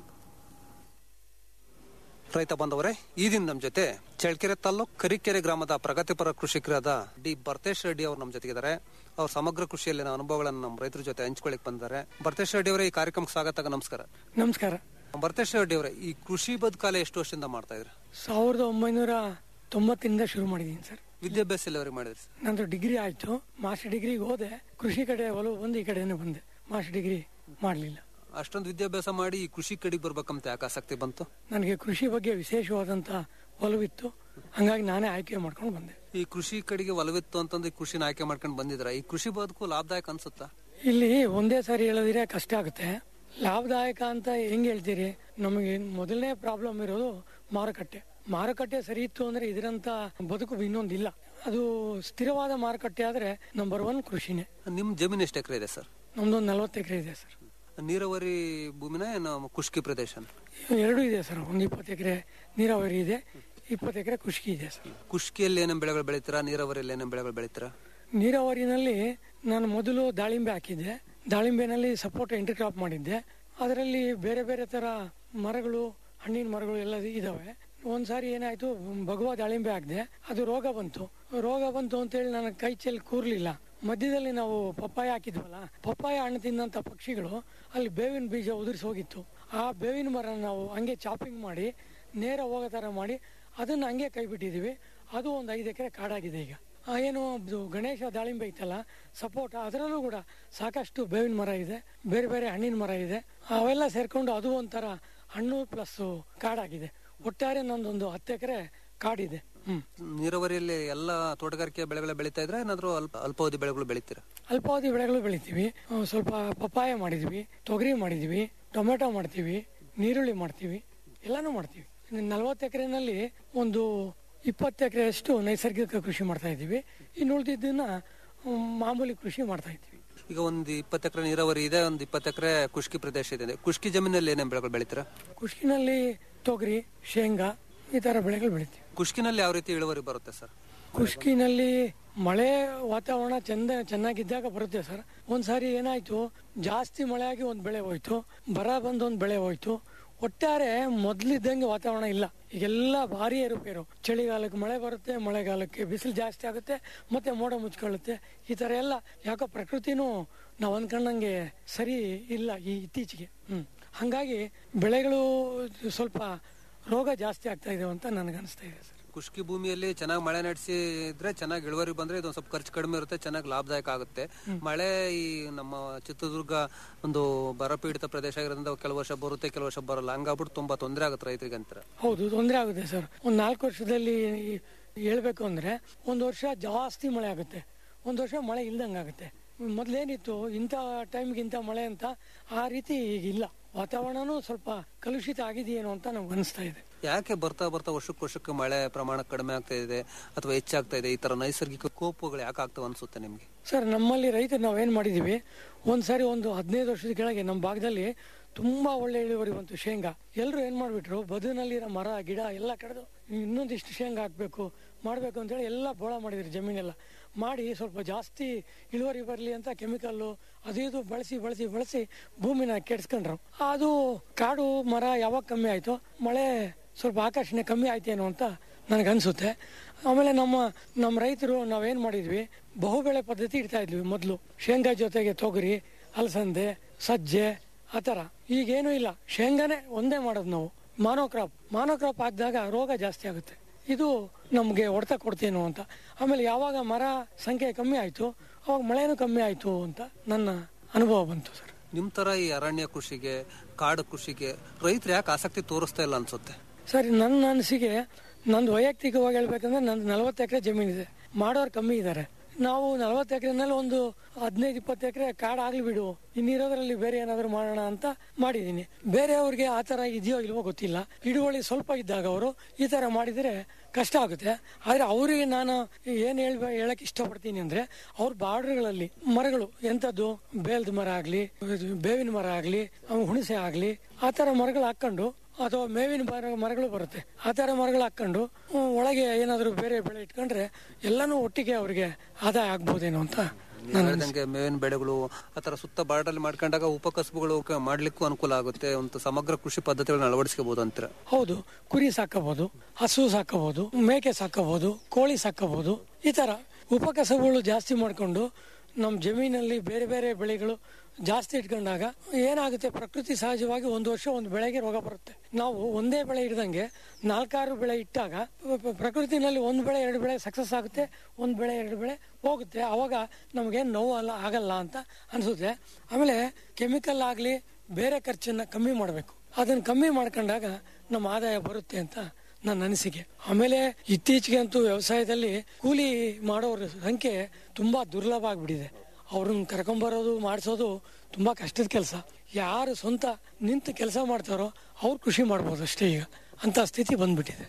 ರೈತ ಬಂದವರೇ ಈ ದಿನ ನಮ್ಮ ಜೊತೆ ಚಳ್ಳಕೆರೆ ತಾಲೂಕ್ ಕರಿಕೆರೆ ಗ್ರಾಮದ ಪ್ರಗತಿಪರ ಕೃಷಿಕರಾದ ಡಿ ಭರ್ತೇಶ್ ರೆಡ್ಡಿ ಅವರು ನಮ್ಮ ಜೊತೆಗಿದ್ದಾರೆ ಅವ್ರ ಸಮಗ್ರ ಕೃಷಿಯಲ್ಲಿನ ಅನುಭವಗಳನ್ನು ನಮ್ಮ ರೈತರ ಜೊತೆ ಹಂಚ್ಕೊಳ್ಳಿಕ್ ಬಂದಿದ್ದಾರೆ ಭರ್ತೇಶ್ ರೆಡ್ಡಿ ಅವರೇ ಈ ಕಾರ್ಯಕ್ರಮಕ್ಕೆ ಸ್ವಾಗತ ನಮಸ್ಕಾರ ನಮಸ್ಕಾರ ಭರ್ತೇಶ್ ರೆಡ್ಡಿ ಅವರೇ ಈ ಕೃಷಿ ಬದುಕಾಲ ಎಷ್ಟು ವರ್ಷದಿಂದ ಮಾಡ್ತಾ ಇದ್ರಿ ಸಾವಿರದ ಒಂಬೈನೂರ ತೊಂಬತ್ತಿಂದ ಶುರು ಮಾಡಿದ್ದೀನಿ ಸರ್ ವಿದ್ಯಾಭ್ಯಾಸ ಎಲ್ಲವರಿಗೆ ಮಾಡಿದ್ರಿ ನಂದು ಡಿಗ್ರಿ ಆಯ್ತು ಮಾಸ್ಟರ್ ಡಿಗ್ರಿಗೆ ಹೋದೆ ಕೃಷಿ ಕಡೆ ಒಲವು ಬಂದು ಈ ಕಡೆನೇ ಬಂದೆ ಮಾಸ್ಟರ್ ಡಿಗ್ರಿ ಮಾಡಲಿಲ್ಲ ಅಷ್ಟೊಂದು ವಿದ್ಯಾಭ್ಯಾಸ ಮಾಡಿ ಈ ಕೃಷಿ ಕಡೆಗೆ ಬರ್ಬೇಕಂತ ಯಾಕೆ ಆಸಕ್ತಿ ಬಂತು ನನಗೆ ಕೃಷಿ ಬಗ್ಗೆ ವಿಶೇಷವಾದಂತ ಒಲವಿತ್ತು ಹಂಗಾಗಿ ನಾನೇ ಆಯ್ಕೆ ಮಾಡ್ಕೊಂಡು ಬಂದೆ ಈ ಕೃಷಿ ಕಡೆಗೆ ಒಲವಿತ್ತು ಅಂತಂದು ಈ ಕೃಷಿನ ಆಯ್ಕೆ ಮಾಡ್ಕೊಂಡು ಬಂದಿದ್ರ ಈ ಕೃಷಿ ಬದುಕು ಲಾಭದಾಯಕ ಅನ್ಸುತ್ತಾ ಇಲ್ಲಿ ಒಂದೇ ಸಾರಿ ಹೇಳೋದಿದ್ರೆ ಕಷ್ಟ ಆಗುತ್ತೆ ಲಾಭದಾಯಕ ಅಂತ ಹೆಂಗ್ ಹೇಳ್ತೀರಿ ನಮಗೆ ಮೊದಲನೇ ಪ್ರಾಬ್ಲಮ್ ಇರೋದು ಮಾರುಕಟ್ಟೆ ಮಾರುಕಟ್ಟೆ ಸರಿ ಇತ್ತು ಅಂದ್ರೆ ಇದರಂತ ಬದುಕು ಇನ್ನೊಂದಿಲ್ಲ ಅದು ಸ್ಥಿರವಾದ ಮಾರುಕಟ್ಟೆ ಆದ್ರೆ ನಂಬರ್ ಒನ್ ಕೃಷಿನೇ ನಿಮ್ ಜಮೀನ್ ಎಷ್ಟು ಎಕರೆ ಇದೆ ಸರ್ ನಮ್ದೊಂದು ನಲ್ವತ್ತು ಎಕರೆ ಇದೆ ಸರ್ ನೀರಾವರಿ ಭೂಮಿನ ಏನು ಖುಷ್ಕಿ ಪ್ರದೇಶ ಎರಡೂ ಇದೆ ಸರ್ ಒಂದು ಇಪ್ಪತ್ತು ಎಕರೆ ನೀರಾವರಿ ಇದೆ ಇಪ್ಪತ್ತು ಎಕರೆ ಕೃಷಿ ಇದೆ ಸರ್ ಖುಷ್ಕಿಯಲ್ಲಿ ಏನೇನು ಬೆಳೆಗಳು ಬೆಳಿತೀರಾ ನೀರಾವರಿಯಲ್ಲಿ ಏನೇನು ಬೆಳೆಗಳು ಬೆಳಿತೀರಾ ನೀರಾವರಿನಲ್ಲಿ ನಾನು ಮೊದಲು ದಾಳಿಂಬೆ ಹಾಕಿದ್ದೆ ದಾಳಿಂಬೆನಲ್ಲಿ ಸಪೋರ್ಟ್ ಎಂಟ್ರಿ ಕ್ರಾಪ್ ಮಾಡಿದ್ದೆ ಅದರಲ್ಲಿ ಬೇರೆ ಬೇರೆ ತರ ಮರಗಳು ಹಣ್ಣಿನ ಮರಗಳು ಎಲ್ಲ ಇದಾವೆ ಒಂದ್ಸಾರಿ ಏನಾಯ್ತು ಭಗವ ದಾಳಿಂಬೆ ಹಾಕಿದೆ ಅದು ರೋಗ ಬಂತು ರೋಗ ಬಂತು ಅಂತೇಳಿ ನನ್ನ ಕೈ ಚೆಲ್ಲಿ ಕೂರ್ಲಿಲ್ಲ ಮಧ್ಯದಲ್ಲಿ ನಾವು ಪಪ್ಪಾಯ ಹಾಕಿದ್ವಲ್ಲ ಪಪ್ಪಾಯ ಹಣ್ಣು ತಿಂದಂತ ಪಕ್ಷಿಗಳು ಅಲ್ಲಿ ಬೇವಿನ ಬೀಜ ಉದುರಿಸಿ ಹೋಗಿತ್ತು ಆ ಬೇವಿನ ಮರ ನಾವು ಹಂಗೆ ಚಾಪಿಂಗ್ ಮಾಡಿ ನೇರ ಹೋಗೋ ತರ ಮಾಡಿ ಅದನ್ನ ಹಂಗೆ ಕೈ ಬಿಟ್ಟಿದೀವಿ ಅದು ಒಂದು ಐದು ಎಕರೆ ಕಾಡಾಗಿದೆ ಈಗ ಆ ಏನು ಇದು ಗಣೇಶ ದಾಳಿಂಬೆ ಇತ್ತಲ್ಲ ಸಪೋಟ ಅದರಲ್ಲೂ ಕೂಡ ಸಾಕಷ್ಟು ಬೇವಿನ ಮರ ಇದೆ ಬೇರೆ ಬೇರೆ ಹಣ್ಣಿನ ಮರ ಇದೆ ಅವೆಲ್ಲ ಸೇರ್ಕೊಂಡು ಅದು ಒಂಥರ ಹಣ್ಣು ಪ್ಲಸ್ ಕಾಡಾಗಿದೆ ಒಟ್ಟಾರೆ ನಂದೊಂದು ಹತ್ತು ಎಕರೆ ಕಾಡಿದೆ ಹ್ಮ್ ನೀರಾವರಿಯಲ್ಲಿ ಎಲ್ಲ ತೋಟಗಾರಿಕೆ ಬೆಳೆಗಳ ಬೆಳೀತಾ ಇದ್ರೆ ಏನಾದ್ರು ಅಲ್ಪ ಅಲ್ಪಾವಧಿ ಬೆಳೆಗಳು ಬೆಳಿತೀರಾ ಅಲ್ಪಾವಧಿ ಬೆಳೆಗಳು ಬೆಳಿತೀವಿ ಆ, ಸ್ವಲ್ಪ ಪಪ್ಪಾಯ ಮಾಡಿದ್ವಿ ತೊಗರಿ ಮಾಡಿದ್ವಿ ಟೊಮೆಟೊ ಮಾಡ್ತೀವಿ ನೀರುಳ್ಳಿ ಮಾಡ್ತೀವಿ ಎಲ್ಲಾನು ಮಾಡ್ತೀವಿ ನಲ್ವತ್ತು ಎಕರೆನಲ್ಲಿ ಒಂದು ಇಪ್ಪತ್ತು ಎಕರೆಯಷ್ಟು ನೈಸರ್ಗಿಕ ಕೃಷಿ ಮಾಡ್ತಾ ಇದ್ದೀವಿ ಇನ್ನು ಉಳಿದಿದ್ದನ್ನ ಹ್ಮ್, ಮಾಮೂಲಿ ಕೃಷಿ ಮಾಡ್ತಾ ಇದ್ದೀವಿ ಈಗ ಒಂದು ಇಪ್ಪತ್ತು ಎಕರೆ ನೀರಾವರಿ ಇದೆ ಒಂದು ಇಪ್ಪತ್ತು ಎಕರೆ ಖುಷ್ಕಿ ಪ್ರದೇಶ ಇದೆ ಖುಷ್ಕಿ ಜಮೀನಲ್ಲಿ ಏನೇನು ಬೆಳೆಗಳು ಬೆಳಿತೀರಾ ಕೃಷಿನಲ್ಲಿ ತೊಗರಿ ಶೇಂಗಾ ಈ ತರ ಬೆಳೆಗಳು ಬೆಳಿತೀವಿ ಖುಷ್ಕಿನಲ್ಲಿ ಯಾವ ರೀತಿ ಇಳುವರಿ ಬರುತ್ತೆ ಸರ್ ಖುಷ್ಕಿನಲ್ಲಿ ಮಳೆ ವಾತಾವರಣ ಚಂದ ಚೆನ್ನಾಗಿದ್ದಾಗ ಬರುತ್ತೆ ಸರ್ ಒಂದ್ಸಾರಿ ಏನಾಯ್ತು ಜಾಸ್ತಿ ಮಳೆ ಆಗಿ ಒಂದ್ ಬೆಳೆ ಹೋಯ್ತು ಬರ ಬಂದ್ ಒಂದ್ ಬೆಳೆ ಹೋಯ್ತು ಒಟ್ಟಾರೆ ಮೊದ್ಲಿದ್ದಂಗೆ ವಾತಾವರಣ ಇಲ್ಲ ಈಗೆಲ್ಲ ಭಾರಿ ಏರುಪೇರು ಚಳಿಗಾಲಕ್ಕೆ ಮಳೆ ಬರುತ್ತೆ ಮಳೆಗಾಲಕ್ಕೆ ಬಿಸಿಲು ಜಾಸ್ತಿ ಆಗುತ್ತೆ ಮತ್ತೆ ಮೋಡ ಮುಚ್ಕೊಳ್ಳುತ್ತೆ ಈ ತರ ಎಲ್ಲ ಯಾಕೋ ಪ್ರಕೃತಿನೂ ನಾವು ಅನ್ಕೊಂಡಂಗೆ ಸರಿ ಇಲ್ಲ ಈ ಇತ್ತೀಚೆಗೆ ಹ್ಮ್ ಹಂಗಾಗಿ ಬೆಳೆಗಳು ಸ್ವಲ್ಪ ರೋಗ ಜಾಸ್ತಿ ಆಗ್ತಾ ಇದೆ ಅಂತ ನನಗನ್ನಿಸ್ತಾ ಇದೆ ಸರ್ ಖುಷ್ಕಿ ಭೂಮಿಯಲ್ಲಿ ಚೆನ್ನಾಗಿ ಮಳೆ ನಡೆಸಿದ್ರೆ ಚೆನ್ನಾಗಿ ಇಳುವರಿ ಬಂದ್ರೆ ಇದೊಂದು ಸ್ವಲ್ಪ ಖರ್ಚು ಕಡಿಮೆ ಇರುತ್ತೆ ಚೆನ್ನಾಗಿ ಲಾಭದಾಯಕ ಆಗುತ್ತೆ ಮಳೆ ಈ ನಮ್ಮ ಚಿತ್ರದುರ್ಗ ಒಂದು ಬರಪೀಡಿತ ಪ್ರದೇಶ ಆಗಿರೋದ್ರಿಂದ ಕೆಲವು ವರ್ಷ ಬರುತ್ತೆ ಕೆಲವು ವರ್ಷ ಬರಲ್ಲ ಹಂಗಾಗ್ಬಿಟ್ಟು ತುಂಬಾ ತೊಂದರೆ ಆಗುತ್ತೆ ರೈತರಿಗೆ ಅಂತಾರೆ ಹೌದು ತೊಂದರೆ ಆಗುತ್ತೆ ಸರ್ ಒಂದ್ ನಾಲ್ಕು ವರ್ಷದಲ್ಲಿ ಹೇಳ್ಬೇಕು ಅಂದ್ರೆ ಒಂದ್ ವರ್ಷ ಜಾಸ್ತಿ ಮಳೆ ಆಗುತ್ತೆ ಒಂದ್ ವರ್ಷ ಮಳೆ ಇಲ್ದಂಗಾಗುತ್ತೆ ಮೊದ್ಲೇನಿತ್ತು ಇಂಥ ಟೈಮ್ಗೆ ಇಂಥ ಮಳೆ ಅಂತ ಆ ರೀತಿ ಈಗ ಇಲ್ಲ ವಾತಾವರಣನೂ ಸ್ವಲ್ಪ ಕಲುಷಿತ ಆಗಿದೆಯೇನೋ ಅಂತ ನಮ್ಗೆ ಅನಿಸ್ತಾ ಇದೆ ಯಾಕೆ ಬರ್ತಾ ಬರ್ತಾ ವರ್ಷಕ್ಕೆ ವರ್ಷಕ್ಕೆ ಮಳೆ ಪ್ರಮಾಣ ಕಡಿಮೆ ಆಗ್ತಾ ಇದೆ ಅಥವಾ ಹೆಚ್ಚಾಗ್ತಾ ಇದೆ ಈ ತರ ನೈಸರ್ಗಿಕ ಕೋಪಗಳು ಯಾಕೆ ಆಗ್ತವೆ ಅನ್ಸುತ್ತೆ ನಿಮ್ಗೆ ಸರ್ ನಮ್ಮಲ್ಲಿ ರೈತರು ನಾವೇನ್ ಮಾಡಿದೀವಿ ಒಂದ್ಸಾರಿ ಒಂದು ಹದಿನೈದು ವರ್ಷದ ಕೆಳಗೆ ನಮ್ಮ ಭಾಗದಲ್ಲಿ ತುಂಬಾ ಒಳ್ಳೆ ಇಳುವರಿ ಬಂತು ಶೇಂಗಾ ಎಲ್ಲರೂ ಏನ್ ಮಾಡ್ಬಿಟ್ರು ಬದುನಲ್ಲಿರೋ ಮರ ಗಿಡ ಎಲ್ಲ ಕಡ್ದು ಇನ್ನೊಂದಿಷ್ಟು ಶೇಂಗಾ ಹಾಕ್ಬೇಕು ಮಾಡ್ಬೇಕು ಅಂತೇಳಿ ಎಲ್ಲ ಬೋಳ ಮಾಡಿದ್ರು ಜಮೀನೆಲ್ಲ ಮಾಡಿ ಸ್ವಲ್ಪ ಜಾಸ್ತಿ ಇಳುವರಿ ಬರಲಿ ಅಂತ ಕೆಮಿಕಲ್ಲು ಅದು ಇದು ಬಳಸಿ ಬಳಸಿ ಬಳಸಿ ಭೂಮಿನ ಕೆಡ್ಸ್ಕೊಂಡ್ರು ಅದು ಕಾಡು ಮರ ಯಾವಾಗ ಕಮ್ಮಿ ಆಯ್ತು ಮಳೆ ಸ್ವಲ್ಪ ಆಕರ್ಷಣೆ ಕಮ್ಮಿ ಆಯ್ತೇನೋ ಅಂತ ನನಗನ್ಸುತ್ತೆ ಆಮೇಲೆ ನಮ್ಮ ನಮ್ಮ ರೈತರು ನಾವೇನ್ ಮಾಡಿದ್ವಿ ಬಹುಬೆಳೆ ಪದ್ಧತಿ ಇಡ್ತಾ ಇದ್ವಿ ಮೊದಲು ಶೇಂಗಾ ಜೊತೆಗೆ ತೊಗರಿ ಅಲಸಂದೆ ಸಜ್ಜೆ ಆ ಥರ ಈಗೇನೂ ಇಲ್ಲ ಶೇಂಗಾನೇ ಒಂದೇ ಮಾಡೋದು ನಾವು ಮಾನೋಕ್ರಾಪ್ ಮಾನೋಕ್ರಾಪ್ ಹಾಕಿದಾಗ ರೋಗ ಜಾಸ್ತಿ ಆಗುತ್ತೆ ಇದು ನಮಗೆ ಹೊಡೆತ ಕೊಡ್ತೇನೋ ಅಂತ ಆಮೇಲೆ ಯಾವಾಗ ಮರ ಸಂಖ್ಯೆ ಕಮ್ಮಿ ಆಯಿತು ಅವಾಗ ಮಳೆನೂ ಕಮ್ಮಿ ಆಯಿತು ಅಂತ ನನ್ನ ಅನುಭವ ಬಂತು ಸರ್ ನಿಮ್ ತರ ಈ ಅರಣ್ಯ ಕೃಷಿಗೆ ಕಾಡು ಕೃಷಿಗೆ ರೈತರು ಯಾಕೆ ಆಸಕ್ತಿ ತೋರಿಸ್ತಾ ಇಲ್ಲ ಅನ್ಸುತ್ತೆ ಸರ್ ನನ್ನ ಅನಿಸಿಕೆ ನಂದು ವೈಯಕ್ತಿಕವಾಗಿ ಹೇಳ್ಬೇಕಂದ್ರೆ ನಂದು ನಲವತ್ತು ಎಕರೆ ಜಮೀನಿದೆ ಮಾಡೋರು ಕಮ್ಮಿ ಇದ್ದಾರೆ ನಾವು ನಲವತ್ತು ಎಕರೆನಲ್ಲಿ ಒಂದು ಹದಿನೈದು ಇಪ್ಪತ್ತು ಎಕರೆ ಕಾಡು ಆಗ್ಲಿ ಬಿಡು ಇನ್ನಿರೋದ್ರಲ್ಲಿ ಬೇರೆ ಏನಾದ್ರು ಮಾಡೋಣ ಅಂತ ಮಾಡಿದೀನಿ ಬೇರೆಯವ್ರಿಗೆ ಆ ತರ ಇದೆಯೋ ಇಲ್ವೋ ಗೊತ್ತಿಲ್ಲ ಹಿಡುವಳಿ ಸ್ವಲ್ಪ ಇದ್ದಾಗ ಅವರು ಈ ತರ ಮಾಡಿದ್ರೆ ಕಷ್ಟ ಆಗುತ್ತೆ ಆದ್ರೆ ಅವರಿಗೆ ನಾನು ಏನ್ ಹೇಳ್ಬ ಹೇಳಕ್ ಇಷ್ಟಪಡ್ತೀನಿ ಅಂದ್ರೆ ಅವ್ರ ಬಾರ್ಡರ್ಗಳಲ್ಲಿ ಮರಗಳು ಎಂತದ್ದು ಬೇಲ್ದ ಮರ ಆಗ್ಲಿ ಬೇವಿನ ಮರ ಆಗ್ಲಿ ಅವು ಹುಣಸೆ ಆಗ್ಲಿ ಆ ತರ ಮರಗಳು ಹಾಕೊಂಡು ಅಥವಾ ಮೇವಿನ ಮರ ಮರಗಳು ಬರುತ್ತೆ ಆ ತರ ಮರಗಳು ಹಾಕೊಂಡು ಹ್ಮ್, ಒಳಗೆ ಏನಾದ್ರು ಬೇರೆ ಬೆಳೆ ಇಟ್ಕೊಂಡ್ರೆ ಎಲ್ಲಾನು ಒಟ್ಟಿಗೆ ಅವ್ರಿಗೆ ಆದಾಯ ಆಗ್ಬೋದೇನೋ ಅಂತ ನೀವ್ ಹೇಳ್ದಂಗೆ ಮೇವಿನ ಬೆಳೆಗಳು ಆತರ ಸುತ್ತ ಬಾರ್ಡಲ್ಲಿ ಮಾಡ್ಕೊಂಡಾಗ ಉಪಕಸಬುಗಳು ಕ- ಮಾಡ್ಲಿಕ್ಕೂ ಅನುಕೂಲ ಆಗುತ್ತೆ ಒಂದು ಸಮಗ್ರ ಕೃಷಿ ಪದ್ಧತಿಗಳನ್ನ ಅಳವಡಿಸ್ಕೋಬಹುದು ಅಂತೀರ ಹೌದು ಕುರಿ ಸಾಕಬಹುದು ಹಸು ಸಾಕಬಹುದು ಮೇಕೆ ಸಾಕಬಹುದು ಕೋಳಿ ಸಾಕಬಹುದು ಈ ತರ ಉಪಕಸಬುಗಳು ಜಾಸ್ತಿ ಮಾಡ್ಕೊಂಡು ನಮ್ಮ ಜಮೀನಲ್ಲಿ ಬೇರೆ ಬೇರೆ ಬೆಳೆಗಳು ಜಾಸ್ತಿ ಇಟ್ಕೊಂಡಾಗ ಏನಾಗುತ್ತೆ ಪ್ರಕೃತಿ ಸಹಜವಾಗಿ ಒಂದು ವರ್ಷ ಒಂದು ಬೆಳೆಗೆ ರೋಗ ಬರುತ್ತೆ ನಾವು ಒಂದೇ ಬೆಳೆ ಇಡ್ದಂಗೆ ನಾಲ್ಕಾರು ಬೆಳೆ ಇಟ್ಟಾಗ ಪ್ರ- ಪ್ರಕೃತಿನಲ್ಲಿ ಒಂದು ಬೆಳೆ ಎರಡು ಬೆಳೆ ಸಕ್ಸಸ್ ಆಗುತ್ತೆ ಒಂದು ಬೆಳೆ ಎರಡು ಬೆಳೆ ಹೋಗುತ್ತೆ ಅವಾಗ ನಮಗೇನು ನೋವು ಅಲ್ಲ ಆಗಲ್ಲ ಅಂತ ಅನ್ಸುತ್ತೆ ಆಮೇಲೆ ಕೆಮಿಕಲ್ ಆಗಲಿ ಬೇರೆ ಖರ್ಚನ್ನ ಕಮ್ಮಿ ಮಾಡಬೇಕು ಅದನ್ನ ಕಮ್ಮಿ ಮಾಡ್ಕೊಂಡಾಗ ನಮ್ಮ ಆದಾಯ ಬರುತ್ತೆ ಅಂತ ನನ್ನ ಅನಿಸಿಕೆ ಆಮೇಲೆ ಇತ್ತೀಚೆಗೆ ಅಂತೂ ವ್ಯವಸಾಯದಲ್ಲಿ ಕೂಲಿ ಮಾಡೋರ ಸಂಖ್ಯೆ ತುಂಬಾ ದುರ್ಲಭ ಆಗ್ಬಿಟ್ಟಿದೆ ಅವ್ರನ್ನ ಕರ್ಕೊಂಬರೋದು ಮಾಡಿಸೋದು ತುಂಬಾ ಕಷ್ಟದ ಕೆಲಸ ಯಾರು ಸ್ವಂತ ನಿಂತು ಕೆಲಸ ಮಾಡ್ತಾರೋ ಅವ್ರು ಕೃಷಿ ಮಾಡ್ಬೋದು ಅಷ್ಟೇ ಈಗ ಅಂತ ಸ್ಥಿತಿ ಬಂದ್ಬಿಟ್ಟಿದೆ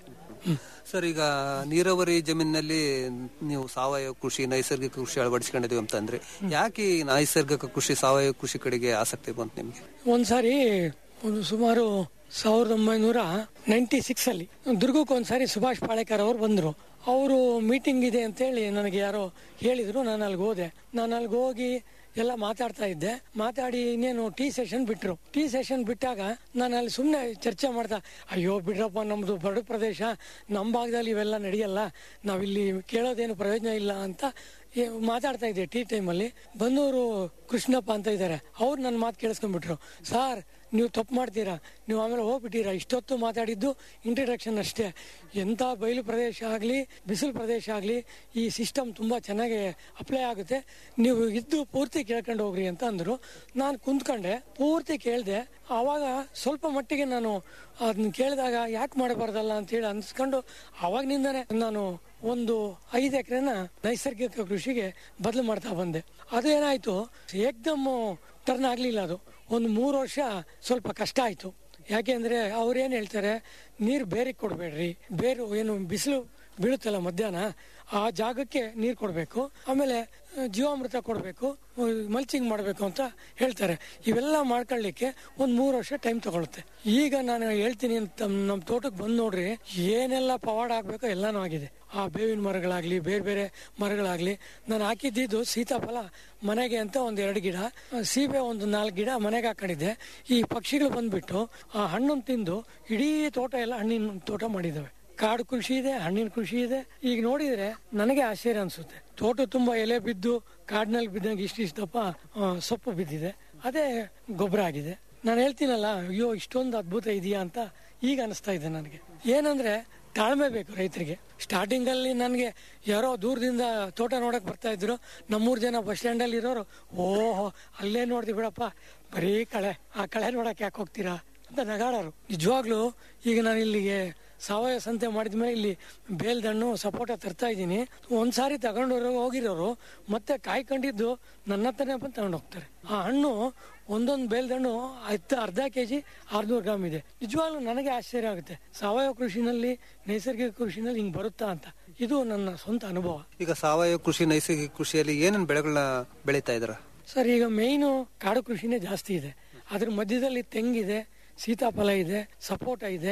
ಸರ್ ಈಗ ನೀರಾವರಿ ಜಮೀನಿನಲ್ಲಿ ನೀವು ಸಾವಯವ ಕೃಷಿ ನೈಸರ್ಗಿಕ ಕೃಷಿ ಅಳವಡಿಸ್ಕೊಂಡಿದೀವಿ ಅಂತ ಅಂದ್ರೆ ಯಾಕೆ ಈ ನೈಸರ್ಗಿಕ ಕೃಷಿ ಸಾವಯವ ಕೃಷಿ ಕಡೆಗೆ ಆಸಕ್ತಿ ಬಂತು ನಿಮ್ಗೆ ಒಂದ್ಸಾರಿ ಒಂದು ಸುಮಾರು ಸಾವಿರದ ಒಂಬೈನೂರ ನೈಂಟಿ ಸಿಕ್ಸ್ ಅಲ್ಲಿ ದುರ್ಗಕ್ಕೆ ಒಂದ್ಸಾರಿ ಸುಭಾಷ್ ಪಾಳೇಕರ್ ಅವರು ಬಂದ್ರು ಅವರು ಮೀಟಿಂಗ್ ಇದೆ ಅಂತೇಳಿ ನನಗೆ ಯಾರೋ ಹೇಳಿದ್ರು ನಾನು ಅಲ್ಲಿಗೆ ಹೋದೆ ನಾನು ಅಲ್ಲಿಗೆ ಹೋಗಿ ಎಲ್ಲ ಮಾತಾಡ್ತಾ ಇದ್ದೆ ಮಾತಾಡಿ ಇನ್ನೇನು ಟೀ ಸೆಷನ್ ಬಿಟ್ರು ಟೀ ಸೆಷನ್ ಬಿಟ್ಟಾಗ ನಾನು ಅಲ್ಲಿ ಸುಮ್ಮನೆ ಚರ್ಚೆ ಮಾಡ್ತಾ ಅಯ್ಯೋ ಬಿಡ್ರಪ್ಪ ನಮ್ದು ಬರಡು ಪ್ರದೇಶ ನಮ್ಮ ಭಾಗದಲ್ಲಿ ಇವೆಲ್ಲ ನಡೆಯಲ್ಲ ನಾವಿಲ್ಲಿ ಕೇಳೋದೇನು ಪ್ರಯೋಜನ ಇಲ್ಲ ಅಂತ ಏ- ಮಾತಾಡ್ತಾ ಇದ್ದೆ ಟೀ ಟೈಮಲ್ಲಿ ಬಂದವರು ಕೃಷ್ಣಪ್ಪ ಅಂತ ಇದ್ದಾರೆ ಅವ್ರು ನನ್ನ ಮಾತು ಕೇಳಿಸ್ಕೊಂಡ್ಬಿಟ್ರು ಸಾರ್ ನೀವು ತಪ್ಪು ಮಾಡ್ತೀರಾ ನೀವು ಆಮೇಲೆ ಹೋಗ್ಬಿಟ್ಟಿರಾ ಇಷ್ಟೊತ್ತು ಮಾತಾಡಿದ್ದು ಇಂಟ್ರಡಕ್ಷನ್ ಅಷ್ಟೇ ಎಂಥ ಬಯಲು ಪ್ರದೇಶ ಆಗಲಿ ಬಿಸಿಲು ಪ್ರದೇಶ ಆಗಲಿ ಈ ಸಿಸ್ಟಮ್ ತುಂಬ ಚೆನ್ನಾಗಿ ಅಪ್ಲೈ ಆಗುತ್ತೆ ನೀವು ಇದ್ದು ಪೂರ್ತಿ ಕೇಳ್ಕೊಂಡು ಹೋಗ್ರಿ ಅಂತ ಅಂದರು ನಾನು ಕುಂತ್ಕೊಂಡೆ ಪೂರ್ತಿ ಕೇಳಿದೆ ಆವಾಗ ಸ್ವಲ್ಪ ಮಟ್ಟಿಗೆ ನಾನು ಅದನ್ನ ಕೇಳಿದಾಗ ಯಾಕೆ ಮಾಡಬಾರ್ದಲ್ಲ ಅಂತೇಳಿ ಅನ್ಸ್ಕೊಂಡು ಆವಾಗಿನಿಂದನೇ ನಾನು ಒಂದು ಐದು ಎಕರೆನ ನೈಸರ್ಗಿಕ ಕೃಷಿಗೆ ಬದಲು ಮಾಡ್ತಾ ಬಂದೆ ಅದೇನಾಯ್ತು ಏಕ್ದಮ್ ಟರ್ನ್ ಆಗ್ಲಿಲ್ಲ ಅದು ಒಂದು ಮೂರು ವರ್ಷ ಸ್ವಲ್ಪ ಕಷ್ಟ ಆಯ್ತು ಯಾಕೆಂದ್ರೆ ಅವ್ರೇನ್ ಹೇಳ್ತಾರೆ ನೀರು ಬೇರೆ ಕೊಡಬೇಡ್ರಿ ಬೇರು ಏನು ಬಿಸಿಲು ಬೀಳುತ್ತಲ್ಲ ಮಧ್ಯಾಹ್ನ ಆ ಜಾಗಕ್ಕೆ ನೀರು ಕೊಡಬೇಕು ಆಮೇಲೆ ಆ, ಜೀವಾಮೃತ ಕೊಡಬೇಕು ಮಲ್ಚಿಂಗ್ ಮಾಡಬೇಕು ಅಂತ ಹೇಳ್ತಾರೆ ಇವೆಲ್ಲ ಮಾಡ್ಕೊಳ್ಳಿಕ್ಕೆ ಒಂದು ಮೂರು ವರ್ಷ ಟೈಮ್ ತಗೊಳುತ್ತೆ ಈಗ ನಾನು ಹೇಳ್ತೀನಿ ಅಂತ ನಮ್ಮ ತೋಟಕ್ಕೆ ಬಂದು ನೋಡ್ರಿ ಏನೆಲ್ಲ ಪವಾಡ ಆಗ್ಬೇಕೋ ಎಲ್ಲಾನು ಆಗಿದೆ ಆ ಬೇವಿನ ಮರಗಳಾಗ್ಲಿ ಬೇರೆ ಬೇರೆ ಮರಗಳಾಗ್ಲಿ ನಾನು ಹಾಕಿದ್ದಿದ್ದು ಸೀತಾಫಲ ಮನೆಗೆ ಅಂತ ಒಂದ್ ಎರಡು ಗಿಡ ಆ, ಸೀಬೆ ಒಂದು ನಾಲ್ಕು ಗಿಡ ಮನೆಗೆ ಹಾಕೊಂಡಿದ್ದೆ ಈ ಪಕ್ಷಿಗಳು ಬಂದ್ಬಿಟ್ಟು ಆ ಹಣ್ಣನ್ನು ತಿಂದು ಇಡೀ ತೋಟ ಎಲ್ಲ ಹಣ್ಣಿನ ತೋಟ ಮಾಡಿದಾವೆ ಕಾಡು ಕೃಷಿ ಇದೆ ಹಣ್ಣಿನ ಕೃಷಿ ಇದೆ ಈಗ ನೋಡಿದ್ರೆ ನನಗೆ ಆಶ್ಚರ್ಯ ಅನ್ಸುತ್ತೆ ತೋಟ ತುಂಬಾ ಎಲೆ ಬಿದ್ದು ಕಾಡಿನಲ್ಲಿ ಬಿದ್ದಂಗೆ ಇಷ್ಟಿಷ್ಟಪ್ಪ ಆ, ಸೊಪ್ಪು ಬಿದ್ದಿದೆ ಅದೇ ಗೊಬ್ಬರ ಆಗಿದೆ ನಾನು ಹೇಳ್ತೀನಲ್ಲ ಅಯ್ಯೋ ಇಷ್ಟೊಂದು ಅದ್ಭುತ ಇದೆಯಾ ಅಂತ ಈಗ ಅನಿಸ್ತಾ ಇದೆ ನನಗೆ ಏನಂದ್ರೆ ತಾಳ್ಮೆ ಬೇಕು ರೈತರಿಗೆ ಸ್ಟಾರ್ಟಿಂಗ್ ಅಲ್ಲಿ ನನಗೆ ಯಾರೋ ದೂರದಿಂದ ತೋಟ ನೋಡಕ್ ಬರ್ತಾ ಇದ್ರು ನಮ್ಮೂರ್ ಜನ ಬಸ್ ಸ್ಟ್ಯಾಂಡ್ ಅಲ್ಲಿ ಇರೋರು ಓಹೋ ಅಲ್ಲೇ ನೋಡ್ದಿ ಬಿಡಪ್ಪ ಬರೀ ಕಳೆ ಆ ಕಳೆ ನೋಡಕ್ ಯಾಕೆ ಹೋಗ್ತೀರಾ ಅಂತ ನಗಾಡೋರು ನಿಜವಾಗ್ಲೂ ಈಗ ನಾನು ಇಲ್ಲಿಗೆ ಸಾವಯವ ಸಂತೆ ಮಾಡಿದ್ಮೇಲೆ ಇಲ್ಲಿ ಬೇಲ್ದಣ್ಣು ಸಪೋಟ ತರ್ತಾ ಇದ್ದೀನಿ ಒಂದ್ಸಾರಿ ತಗೊಂಡು ಹೋಗಿರೋರು ಮತ್ತೆ ಕಾಯ್ಕೊಂಡಿದ್ದು ನನ್ನ ಹತ್ರನೇ ಬಂದು ತಗೊಂಡು ಹೋಗ್ತಾರೆ ಆ ಹಣ್ಣು ಒಂದೊಂದು ಬೇಲ್ದಣ್ಣು ಹತ್ತು ಅರ್ಧ ಕೆಜಿ ಆರ್ನೂರು ಗ್ರಾಮ್ ಇದೆ ನಿಜವಾಗ್ಲೂ ನನಗೆ ಆಶ್ಚರ್ಯ ಆಗುತ್ತೆ ಸಾವಯವ ಕೃಷಿನಲ್ಲಿ ನೈಸರ್ಗಿಕ ಕೃಷಿನಲ್ಲಿ ಹಿಂಗ್ ಬರುತ್ತಾ ಅಂತ ಇದು ನನ್ನ ಸ್ವಂತ ಅನುಭವ ಈಗ ಸಾವಯವ ಕೃಷಿ ನೈಸರ್ಗಿಕ ಕೃಷಿಯಲ್ಲಿ ಏನೇನ್ ಬೆಳೆಗಳನ್ನ ಬೆಳೀತಾ ಇದ್ರ ಸರ್ ಈಗ ಮೇಯ್ನು ಕಾಡು ಕೃಷಿನೇ ಜಾಸ್ತಿ ಇದೆ ಅದ್ರ ಮಧ್ಯದಲ್ಲಿ ತೆಂಗಿದೆ ಸೀತಾಫಲ ಇದೆ ಸಪೋಟ ಇದೆ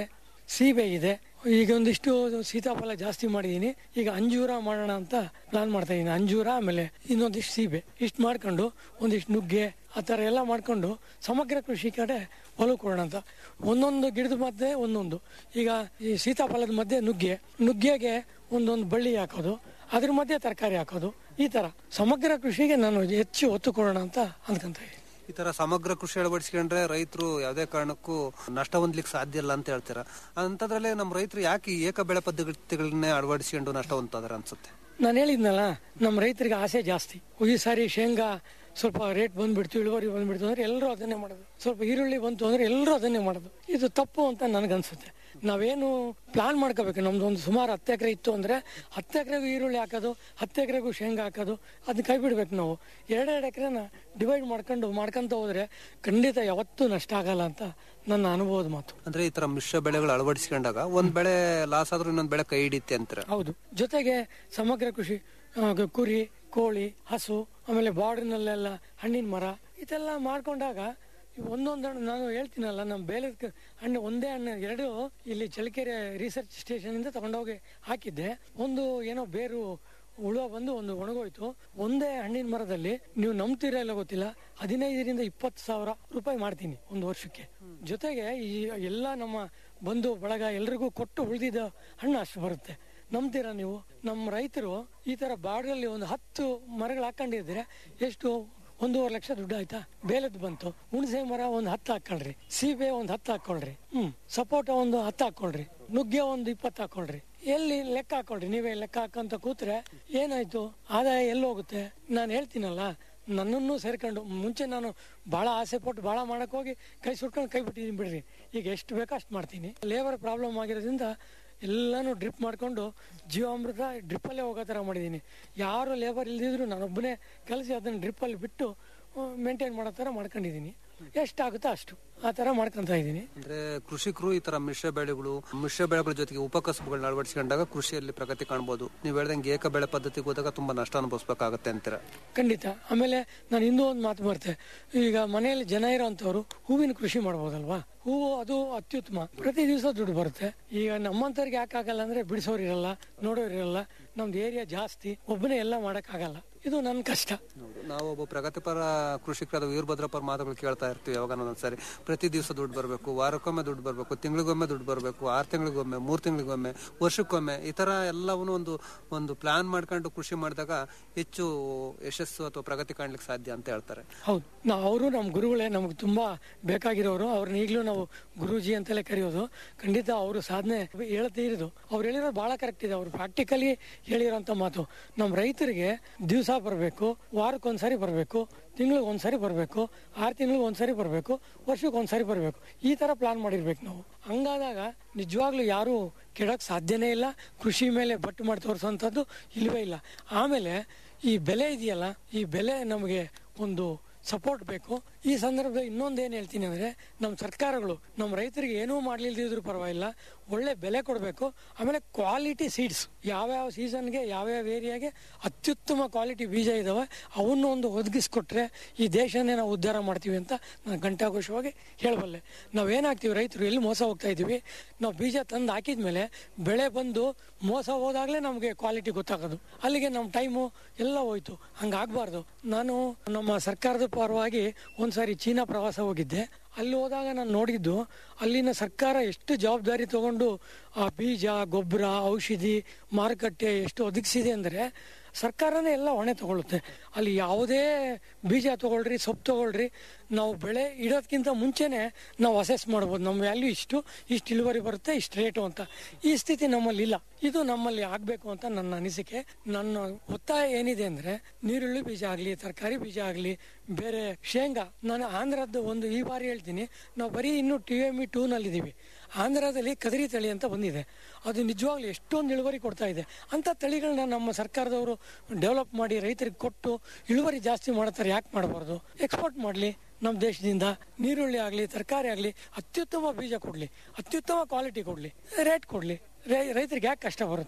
ಸೀಬೆ ಇದೆ ಈಗ ಒಂದಿಷ್ಟು ಸೀತಾಫಲ ಜಾಸ್ತಿ ಮಾಡಿದೀನಿ ಈಗ ಅಂಜೂರ ಮಾಡೋಣ ಅಂತ ಪ್ಲಾನ್ ಮಾಡ್ತಾ ಇದೀನಿ ಅಂಜೂರ ಆಮೇಲೆ ಇನ್ನೊಂದಿಷ್ಟು ಸೀಬೆ ಇಷ್ಟು ಮಾಡ್ಕೊಂಡು ಒಂದಿಷ್ಟು ನುಗ್ಗೆ ಆ ಥರ ಎಲ್ಲ ಮಾಡ್ಕೊಂಡು ಸಮಗ್ರ ಕೃಷಿ ಕಡೆ ಒಲವು ಕೊಡೋಣ ಅಂತ ಒಂದೊಂದು ಗಿಡದ ಮಧ್ಯೆ ಒಂದೊಂದು ಈಗ ಈ ಸೀತಾಫಲದ ಮಧ್ಯೆ ನುಗ್ಗೆ ನುಗ್ಗೆಗೆ ಒಂದೊಂದು ಬಳ್ಳಿ ಹಾಕೋದು ಅದ್ರ ಮಧ್ಯೆ ತರಕಾರಿ ಹಾಕೋದು ಈ ತರ ಸಮಗ್ರ ಕೃಷಿಗೆ ನಾನು ಹೆಚ್ಚು ಒತ್ತು ಕೊಡೋಣ ಅಂತ ಅನ್ಕೊಂತ ಇದ್ದೀನಿ ಈ ತರ ಸಮಗ್ರ ಕೃಷಿ ಅಳವಡಿಸ್ಕೊಂಡ್ರೆ ರೈತರು ಯಾವುದೇ ಕಾರಣಕ್ಕೂ ನಷ್ಟ ಹೊಂದ್ಲಿಕ್ಕೆ ಸಾಧ್ಯ ಇಲ್ಲ ಅಂತ ಹೇಳ್ತೀರಾ ಅಂತದ್ರಲ್ಲಿ ನಮ್ಮ ರೈತರು ಯಾಕೆ ಈ ಏಕ ಬೆಳೆ ಪದ್ಧತಿಗಳನ್ನೇ ಅಳವಡಿಸ್ಕೊಂಡು ನಷ್ಟ ಹೊಂದ್ತಾರೆ ಅನ್ಸುತ್ತೆ ನಾನು ಹೇಳಿದ್ನಲ್ಲ ನಮ್ಮ ರೈತರಿಗೆ ಆಸೆ ಜಾಸ್ತಿ ಈ ಸಾರಿ ಶೇಂಗಾ ಸ್ವಲ್ಪ ರೇಟ್ ಬಂದ್ಬಿಡ್ತು ಇಳುವರಿ ಬಂದ್ಬಿಡ್ತು ಅಂದ್ರೆ ಎಲ್ಲರೂ ಅದನ್ನೇ ಮಾಡೋದು ಸ್ವಲ್ಪ ಈರುಳ್ಳಿ ಬಂತು ಅಂದ್ರೆ ಎಲ್ಲರೂ ಅದನ್ನೇ ಮಾಡೋದು ಇದು ತಪ್ಪು ಅಂತ ನನಗನ್ಸುತ್ತೆ ನಾವೇನು ಪ್ಲಾನ್ ಮಾಡ್ಕೋಬೇಕು ನಮ್ದು ಒಂದು ಸುಮಾರು ಹತ್ತು ಎಕರೆ ಇತ್ತು ಅಂದ್ರೆ ಹತ್ತು ಎಕರೆಗೂ ಈರುಳ್ಳಿ ಹಾಕೋದು ಹತ್ತು ಎಕರೆಗೂ ಶೇಂಗಾ ಹಾಕೋದು ಅದನ್ನ ಕೈ ಬಿಡ್ಬೇಕು ನಾವು ಎರಡೆರಡು ಎಕರೆನ ಡಿವೈಡ್ ಮಾಡ್ಕೊಂಡು ಮಾಡ್ಕೊಂತ ಹೋದ್ರೆ ಖಂಡಿತ ಯಾವತ್ತೂ ನಷ್ಟ ಆಗಲ್ಲ ಅಂತ ನನ್ನ ಅನುಭವದ ಮಾತು ಅಂದ್ರೆ ಈ ತರ ಮಿಶ್ರ ಬೆಳೆಗಳು ಅಳವಡಿಸ್ಕೊಂಡಾಗ ಒಂದ್ ಬೆಳೆ ಲಾಸ್ ಆದ್ರೂ ಇನ್ನೊಂದ್ ಬೆಳೆ ಕೈ ಹಿಡಿಯುತ್ತೆ ಅಂತೀರ ಹೌದು ಜೊತೆಗೆ ಸಮಗ್ರ ಕೃಷಿ ಆ, ಗ- ಕುರಿ ಕೋಳಿ ಹಸು ಆಮೇಲೆ ಬಾರ್ಡರ್ನಲ್ಲೆಲ್ಲ ಹಣ್ಣಿನ ಮರ ಇದೆಲ್ಲ ಮಾಡ್ಕೊಂಡಾಗ ಈ ಒಂದೊಂದು ಹಣ್ಣು ನಾನು ಹೇಳ್ತೀನಲ್ಲ ನಮ್ಮ ಬೇಲದ ಹಣ್ಣು ಒಂದೇ ಹಣ್ಣು ಎರಡು ಇಲ್ಲಿ ಚಳ್ಳಕೆರೆ ರಿಸರ್ಚ್ ಸ್ಟೇಷನ್ ಇಂದ ತಗೊಂಡೋಗಿ ಹಾಕಿದ್ದೆ ಒಂದು ಏನೋ ಬೇರು ಹುಳ ಬಂದು ಒಂದು ಒಣಗೋಯ್ತು ಒಂದೇ ಹಣ್ಣಿನ ಮರದಲ್ಲಿ ನೀವು ನಂಬ್ತೀರಾ ಇಲ್ಲ ಗೊತ್ತಿಲ್ಲ ಹದಿನೈದರಿಂದ ಇಪ್ಪತ್ತು ಸಾವಿರ ರೂಪಾಯಿ ಮಾಡ್ತೀನಿ ಒಂದು ವರ್ಷಕ್ಕೆ ಜೊತೆಗೆ ಈ ಎಲ್ಲ ನಮ್ಮ ಬಂಧು ಬಳಗ ಎಲ್ರಿಗೂ ಕೊಟ್ಟು ಉಳಿದಿದ್ದ ಹಣ್ಣು ಅಷ್ಟು ಬರುತ್ತೆ ನಂಬ್ತೀರಾ ನೀವು ನಮ್ಮ ರೈತರು ಈ ತರ ಬಾರ್ಡ್ರಲ್ಲಿ ಒಂದು ಹತ್ತು ಮರಗಳು ಹಾಕೊಂಡಿದ್ರೆ ಎಷ್ಟು ಒಂದೂವರೆ ಲಕ್ಷ ದುಡ್ಡು ಆಯ್ತಾ ಬೇಲದ್ ಬಂತು ಹುಣಸೆ ಮರ ಒಂದು ಹತ್ತು ಹಾಕೊಳ್ರಿ ಸೀಬೆ ಒಂದು ಹತ್ತು ಹಾಕೊಳ್ರಿ ಹ್ಮ್ ಸಪೋಟ ಒಂದು ಹತ್ತು ಹಾಕೊಳ್ರಿ ನುಗ್ಗೆ ಒಂದು ಇಪ್ಪತ್ತು ಹಾಕೊಳ್ರಿ ಎಲ್ಲಿ ಲೆಕ್ಕ ಹಾಕೊಳ್ರಿ ನೀವೇ ಲೆಕ್ಕ ಹಾಕಂತ ಕೂತ್ರೆ ಏನಾಯ್ತು ಆದಾಯ ಎಲ್ಲಿ ಹೋಗುತ್ತೆ ನಾನು ಹೇಳ್ತೀನಲ್ಲ ನನ್ನನ್ನು ಸೇರ್ಕೊಂಡು ಮುಂಚೆ ನಾನು ಬಹಳ ಆಸೆ ಪಟ್ಟು ಬಹಳ ಮಾಡಕ್ ಹೋಗಿ ಕೈ ಸುಟ್ಕೊಂಡು ಕೈ ಬಿಟ್ಟಿದ್ದೀನಿ ಬಿಡ್ರಿ ಈಗ ಎಷ್ಟು ಬೇಕೋ ಅಷ್ಟು ಮಾಡ್ತೀನಿ ಲೇಬರ್ ಪ್ರಾಬ್ಲಮ್ ಆಗಿರೋದ್ರಿಂದ ಎಲ್ಲಾನು ಡ್ರಿಪ್ ಮಾಡ್ಕೊಂಡು ಜೀವಾಮೃತ ಡ್ರಿಪ್ಪಲ್ಲೇ ಹೋಗೋ ಥರ ಮಾಡಿದ್ದೀನಿ ಯಾರು ಲೇಬರ್ ಇಲ್ದಿದ್ರು ನಾನೊಬ್ಬನೇ ಕಲಿಸಿ ಅದನ್ನ ಡ್ರಿಪ್ಪಲ್ಲಿ ಬಿಟ್ಟು ಮೇಂಟೈನ್ ಮಾಡೋ ಥರ ಮಾಡ್ಕೊಂಡಿದ್ದೀನಿ ಎಷ್ಟಾಗುತ್ತೋ ಅಷ್ಟು ಆ ಥರ ಮಾಡ್ಕೊಂತ ಇದ್ದೀನಿ ಅಂದ್ರೆ ಕೃಷಿಕರು ಈ ತರ ಮಿಶ್ರ ಬೆಳೆಗಳು ಮಿಶ್ರ ಬೆಳೆಗಳ ಜೊತೆಗೆ ಉಪಕಸಬುಗಳನ್ನ ಅಳವಡಿಸಿಕೊಂಡಾಗ ಕೃಷಿಯಲ್ಲಿ ಪ್ರಗತಿ ಕಾಣಬಹುದು ನೀವು ಹೇಳ್ದಂಗೆ ಏಕ ಬೆಳೆ ಪದ್ಧತಿಗೆ ಹೋದಾಗ ತುಂಬಾ ನಷ್ಟ ಅನುಭವಿಸ್ಬೇಕಾಗತ್ತೆ ಅಂತೀರ ಖಂಡಿತ ಆಮೇಲೆ ನಾನು ಇನ್ನೂ ಒಂದು ಮಾತು ಬರ್ತೆ ಈಗ ಮನೆಯಲ್ಲಿ ಜನ ಇರೋಂಥವ್ರು ಹೂವಿನ ಕೃಷಿ ಮಾಡ್ಬೋದಲ್ವಾ ಹೂವು ಅದು ಅತ್ಯುತ್ತಮ ಪ್ರತಿ ದಿವಸ ದುಡ್ಡು ಬರುತ್ತೆ ಈಗ ನಮ್ಮಂತವ್ರಿಗೆ ಯಾಕೆ ಆಗಲ್ಲ ಅಂದ್ರೆ ಬಿಡಿಸೋರು ಇರಲ್ಲ ನೋಡೋರು ಇರಲ್ಲ ನಮ್ದು ಏರಿಯಾ ಜಾಸ್ತಿ ಒಬ್ಬನೇ ಎಲ್ಲ ಮಾಡಕ್ ಆಗಲ್ಲ ಇದು ನನ್ನ ಕಷ್ಟ ನಾವು ಒಬ್ಬ ಪ್ರಗತಿಪರ ಕೃಷಿಕರಾದ ವೀರಭದ್ರಪ್ಪರ ಮಾತುಗಳು ಕೇಳ್ತಾ ಇರ್ತೀವಿ ಯಾವಾಗ ಒಂದ್ಸರಿ ಪ್ರತಿ ದಿವಸ ದುಡ್ಡು ಬರಬೇಕು ವಾರಕ್ಕೊಮ್ಮೆ ದುಡ್ಡು ಬರಬೇಕು ತಿಂಗಳಿಗೊಮ್ಮೆ ದುಡ್ಡು ಬರಬೇಕು ಆರು ತಿಂಗಳಿಗೊಮ್ಮೆ ಮೂರು ತಿಂಗಳಿಗೊಮ್ಮೆ ವರ್ಷಕ್ಕೊಮ್ಮೆ ಈ ತರ ಎಲ್ಲವನ್ನೂ ಒಂದು ಒಂದು ಪ್ಲಾನ್ ಮಾಡ್ಕೊಂಡು ಕೃಷಿ ಮಾಡಿದಾಗ ಹೆಚ್ಚು ಯಶಸ್ಸು ಅಥವಾ ಪ್ರಗತಿ ಕಾಣ್ಲಿಕ್ಕೆ ಸಾಧ್ಯ ಅಂತ ಹೇಳ್ತಾರೆ ಹೌದು ನಾವು ಅವರು ನಮ್ಮ ಗುರುಗಳೇ ನಮ್ಗೆ ತುಂಬಾ ಬೇಕಾಗಿರೋರು ಅವ್ರನ್ನ ಈಗಲೂ ನಾವು ಗುರೂಜಿ ಅಂತೆಲ್ಲ ಕರೆಯೋದು ಖಂಡಿತ ಅವರು ಸಾಧನೆ ಹೇಳ್ತಾ ಇರೋದು ಅವ್ರು ಹೇಳಿರೋದು ಬಹಳ ಕರೆಕ್ಟ್ ಇದೆ ಅವ್ರು ಪ್ರಾಕ್ಟಿಕಲಿ ಹೇಳಿರೋಂಥ ಮಾತು ನಮ್ಮ ರೈತರಿಗೆ ದಿವಸ ಬರಬೇಕು ವಾರಕ್ಕೊಂದ್ಸರಿ ಬರಬೇಕು ತಿಂಗಳಿಗೆ ಒಂದ್ಸರಿ ಬರಬೇಕು ಆರು ತಿಂಗಳಿಗೆ ಒಂದ್ಸರಿ ಬರಬೇಕು ವರ್ಷಕ್ಕೆ ಒಂದ್ಸರಿ ಬರಬೇಕು ಈ ತರ ಪ್ಲಾನ್ ಮಾಡಿರ್ಬೇಕು ನಾವು ಹಂಗಾದಾಗ ನಿಜವಾಗ್ಲೂ ಯಾರು ಕೆಡಕ್ ಸಾಧ್ಯನೇ ಇಲ್ಲ ಕೃಷಿ ಮೇಲೆ ಬಟ್ಟು ಮಾಡಿ ತೋರಿಸೋಂಥದ್ದು ಇಲ್ವೇ ಇಲ್ಲ ಆಮೇಲೆ ಈ ಬೆಲೆ ಇದೆಯಲ್ಲ ಈ ಬೆಲೆ ನಮಗೆ ಒಂದು ಸಪೋರ್ಟ್ ಬೇಕು ಈ ಸಂದರ್ಭದಲ್ಲಿ ಇನ್ನೊಂದು ಏನ್ ಹೇಳ್ತೀನಿ ಅಂದ್ರೆ ನಮ್ಮ ಸರ್ಕಾರಗಳು ನಮ್ಮ ರೈತರಿಗೆ ಏನೂ ಮಾಡ್ಲಿಲ್ದಿದ್ರು ಪರವಾಗಿಲ್ಲ ಒಳ್ಳೆ ಬೆಲೆ ಕೊಡಬೇಕು ಆಮೇಲೆ ಕ್ವಾಲಿಟಿ ಸೀಡ್ಸ್ ಯಾವ್ಯಾವ ಸೀಸನ್ಗೆ ಯಾವ್ಯಾವ ಏರಿಯಾಗೆ ಅತ್ಯುತ್ತಮ ಕ್ವಾಲಿಟಿ ಬೀಜ ಇದಾವೆ ಅವನ್ನು ಒಂದು ಒದಗಿಸ್ಕೊಟ್ರೆ ಈ ದೇಶನೇ ನಾವು ಉದ್ಧಾರ ಮಾಡ್ತೀವಿ ಅಂತ ನಾನು ಘಂಟಾಘೋಷವಾಗಿ ಹೇಳಬಲ್ಲೆ ನಾವೇನಾಗ್ತೀವಿ ರೈತರು ಎಲ್ಲಿ ಮೋಸ ಹೋಗ್ತಾ ಇದೀವಿ ನಾವು ಬೀಜ ತಂದು ಹಾಕಿದ್ಮೇಲೆ ಬೆಳೆ ಬಂದು ಮೋಸ ಹೋದಾಗಲೇ ನಮಗೆ ಕ್ವಾಲಿಟಿ ಗೊತ್ತಾಗೋದು ಅಲ್ಲಿಗೆ ನಮ್ಮ ಟೈಮು ಎಲ್ಲ ಹೋಯ್ತು ಹಂಗಾಗ್ಬಾರ್ದು ನಾನು ನಮ್ಮ ಸರ್ಕಾರದ ಪರವಾಗಿ ಒಂದ್ಸಾರಿ ಚೀನಾ ಪ್ರವಾಸ ಹೋಗಿದ್ದೆ ಅಲ್ಲಿ ಹೋದಾಗ ನಾನು ನೋಡಿದ್ದು ಅಲ್ಲಿನ ಸರ್ಕಾರ ಎಷ್ಟು ಜವಾಬ್ದಾರಿ ತಗೊಂಡು ಆ ಬೀಜ ಗೊಬ್ಬರ ಔಷಧಿ ಮಾರುಕಟ್ಟೆ ಎಷ್ಟು ಒದಗಿಸಿದೆ ಅಂದ್ರೆ ಸರ್ಕಾರನೇ ಎಲ್ಲ ಹೊಣೆ ತಗೊಳುತ್ತೆ ಅಲ್ಲಿ ಯಾವುದೇ ಬೀಜ ತಗೊಳ್ರಿ ಸೊಪ್ಪು ತಗೊಳ್ರಿ ನಾವು ಬೆಳೆ ಇಡೋದ್ಕಿಂತ ಮುಂಚೆನೆ ನಾವು ಅಸೆಸ್ ಮಾಡ್ಬೋದು ನಮ್ಮ ವ್ಯಾಲ್ಯೂ ಇಷ್ಟು ಇಷ್ಟು ಇಳುವರಿ ಬರುತ್ತೆ ಇಷ್ಟು ರೇಟು ಅಂತ ಈ ಸ್ಥಿತಿ ನಮ್ಮಲ್ಲಿ ಇಲ್ಲ ಇದು ನಮ್ಮಲ್ಲಿ ಆಗ್ಬೇಕು ಅಂತ ನನ್ನ ಅನಿಸಿಕೆ ನನ್ನ ಒತ್ತಾಯ ಏನಿದೆ ಅಂದ್ರೆ ನೀರುಳ್ಳಿ ಬೀಜ ಆಗ್ಲಿ ತರಕಾರಿ ಬೀಜ ಆಗ್ಲಿ ಬೇರೆ ಶೇಂಗಾ ನಾನು ಆಂಧ್ರದ್ದು ಒಂದು ಈ ಬಾರಿ ಹೇಳ್ತೀನಿ ನಾವು ಬರೀ ಇನ್ನು ಟಿ ಎಮ್ ಇ ಟೂ ನಲ್ಲಿದ್ದೀವಿ ಆಂಧ್ರದಲ್ಲಿ ಕದರಿ ತಳಿ ಅಂತ ಬಂದಿದೆ ಅದು ನಿಜವಾಗ್ಲೂ ಎಷ್ಟೊಂದು ಇಳುವರಿ ಕೊಡ್ತಾ ಇದೆ ಅಂತ ತಳಿಗಳನ್ನ ನಮ್ಮ ಸರ್ಕಾರದವರು ಡೆವಲಪ್ ಮಾಡಿ ರೈತರಿಗೆ ಕೊಟ್ಟು ಇಳುವರಿ ಜಾಸ್ತಿ ಮಾಡ್ತಾರೆ ಯಾಕೆ ಮಾಡಬಾರ್ದು ಎಕ್ಸ್ಪೋರ್ಟ್ ಮಾಡಲಿ ನಮ್ಮ ದೇಶದಿಂದ ನೀರುಳ್ಳಿ ಆಗಲಿ ತರಕಾರಿ ಆಗಲಿ ಅತ್ಯುತ್ತಮ ಬೀಜ ಕೊಡಲಿ ಅತ್ಯುತ್ತಮ ಕ್ವಾಲಿಟಿ ಕೊಡಲಿ ರೇಟ್ ಕೊಡಲಿ ರೈತರಿಗೆ ಯಾಕೆ ಕಷ್ಟ ಬರುತ್ತೆ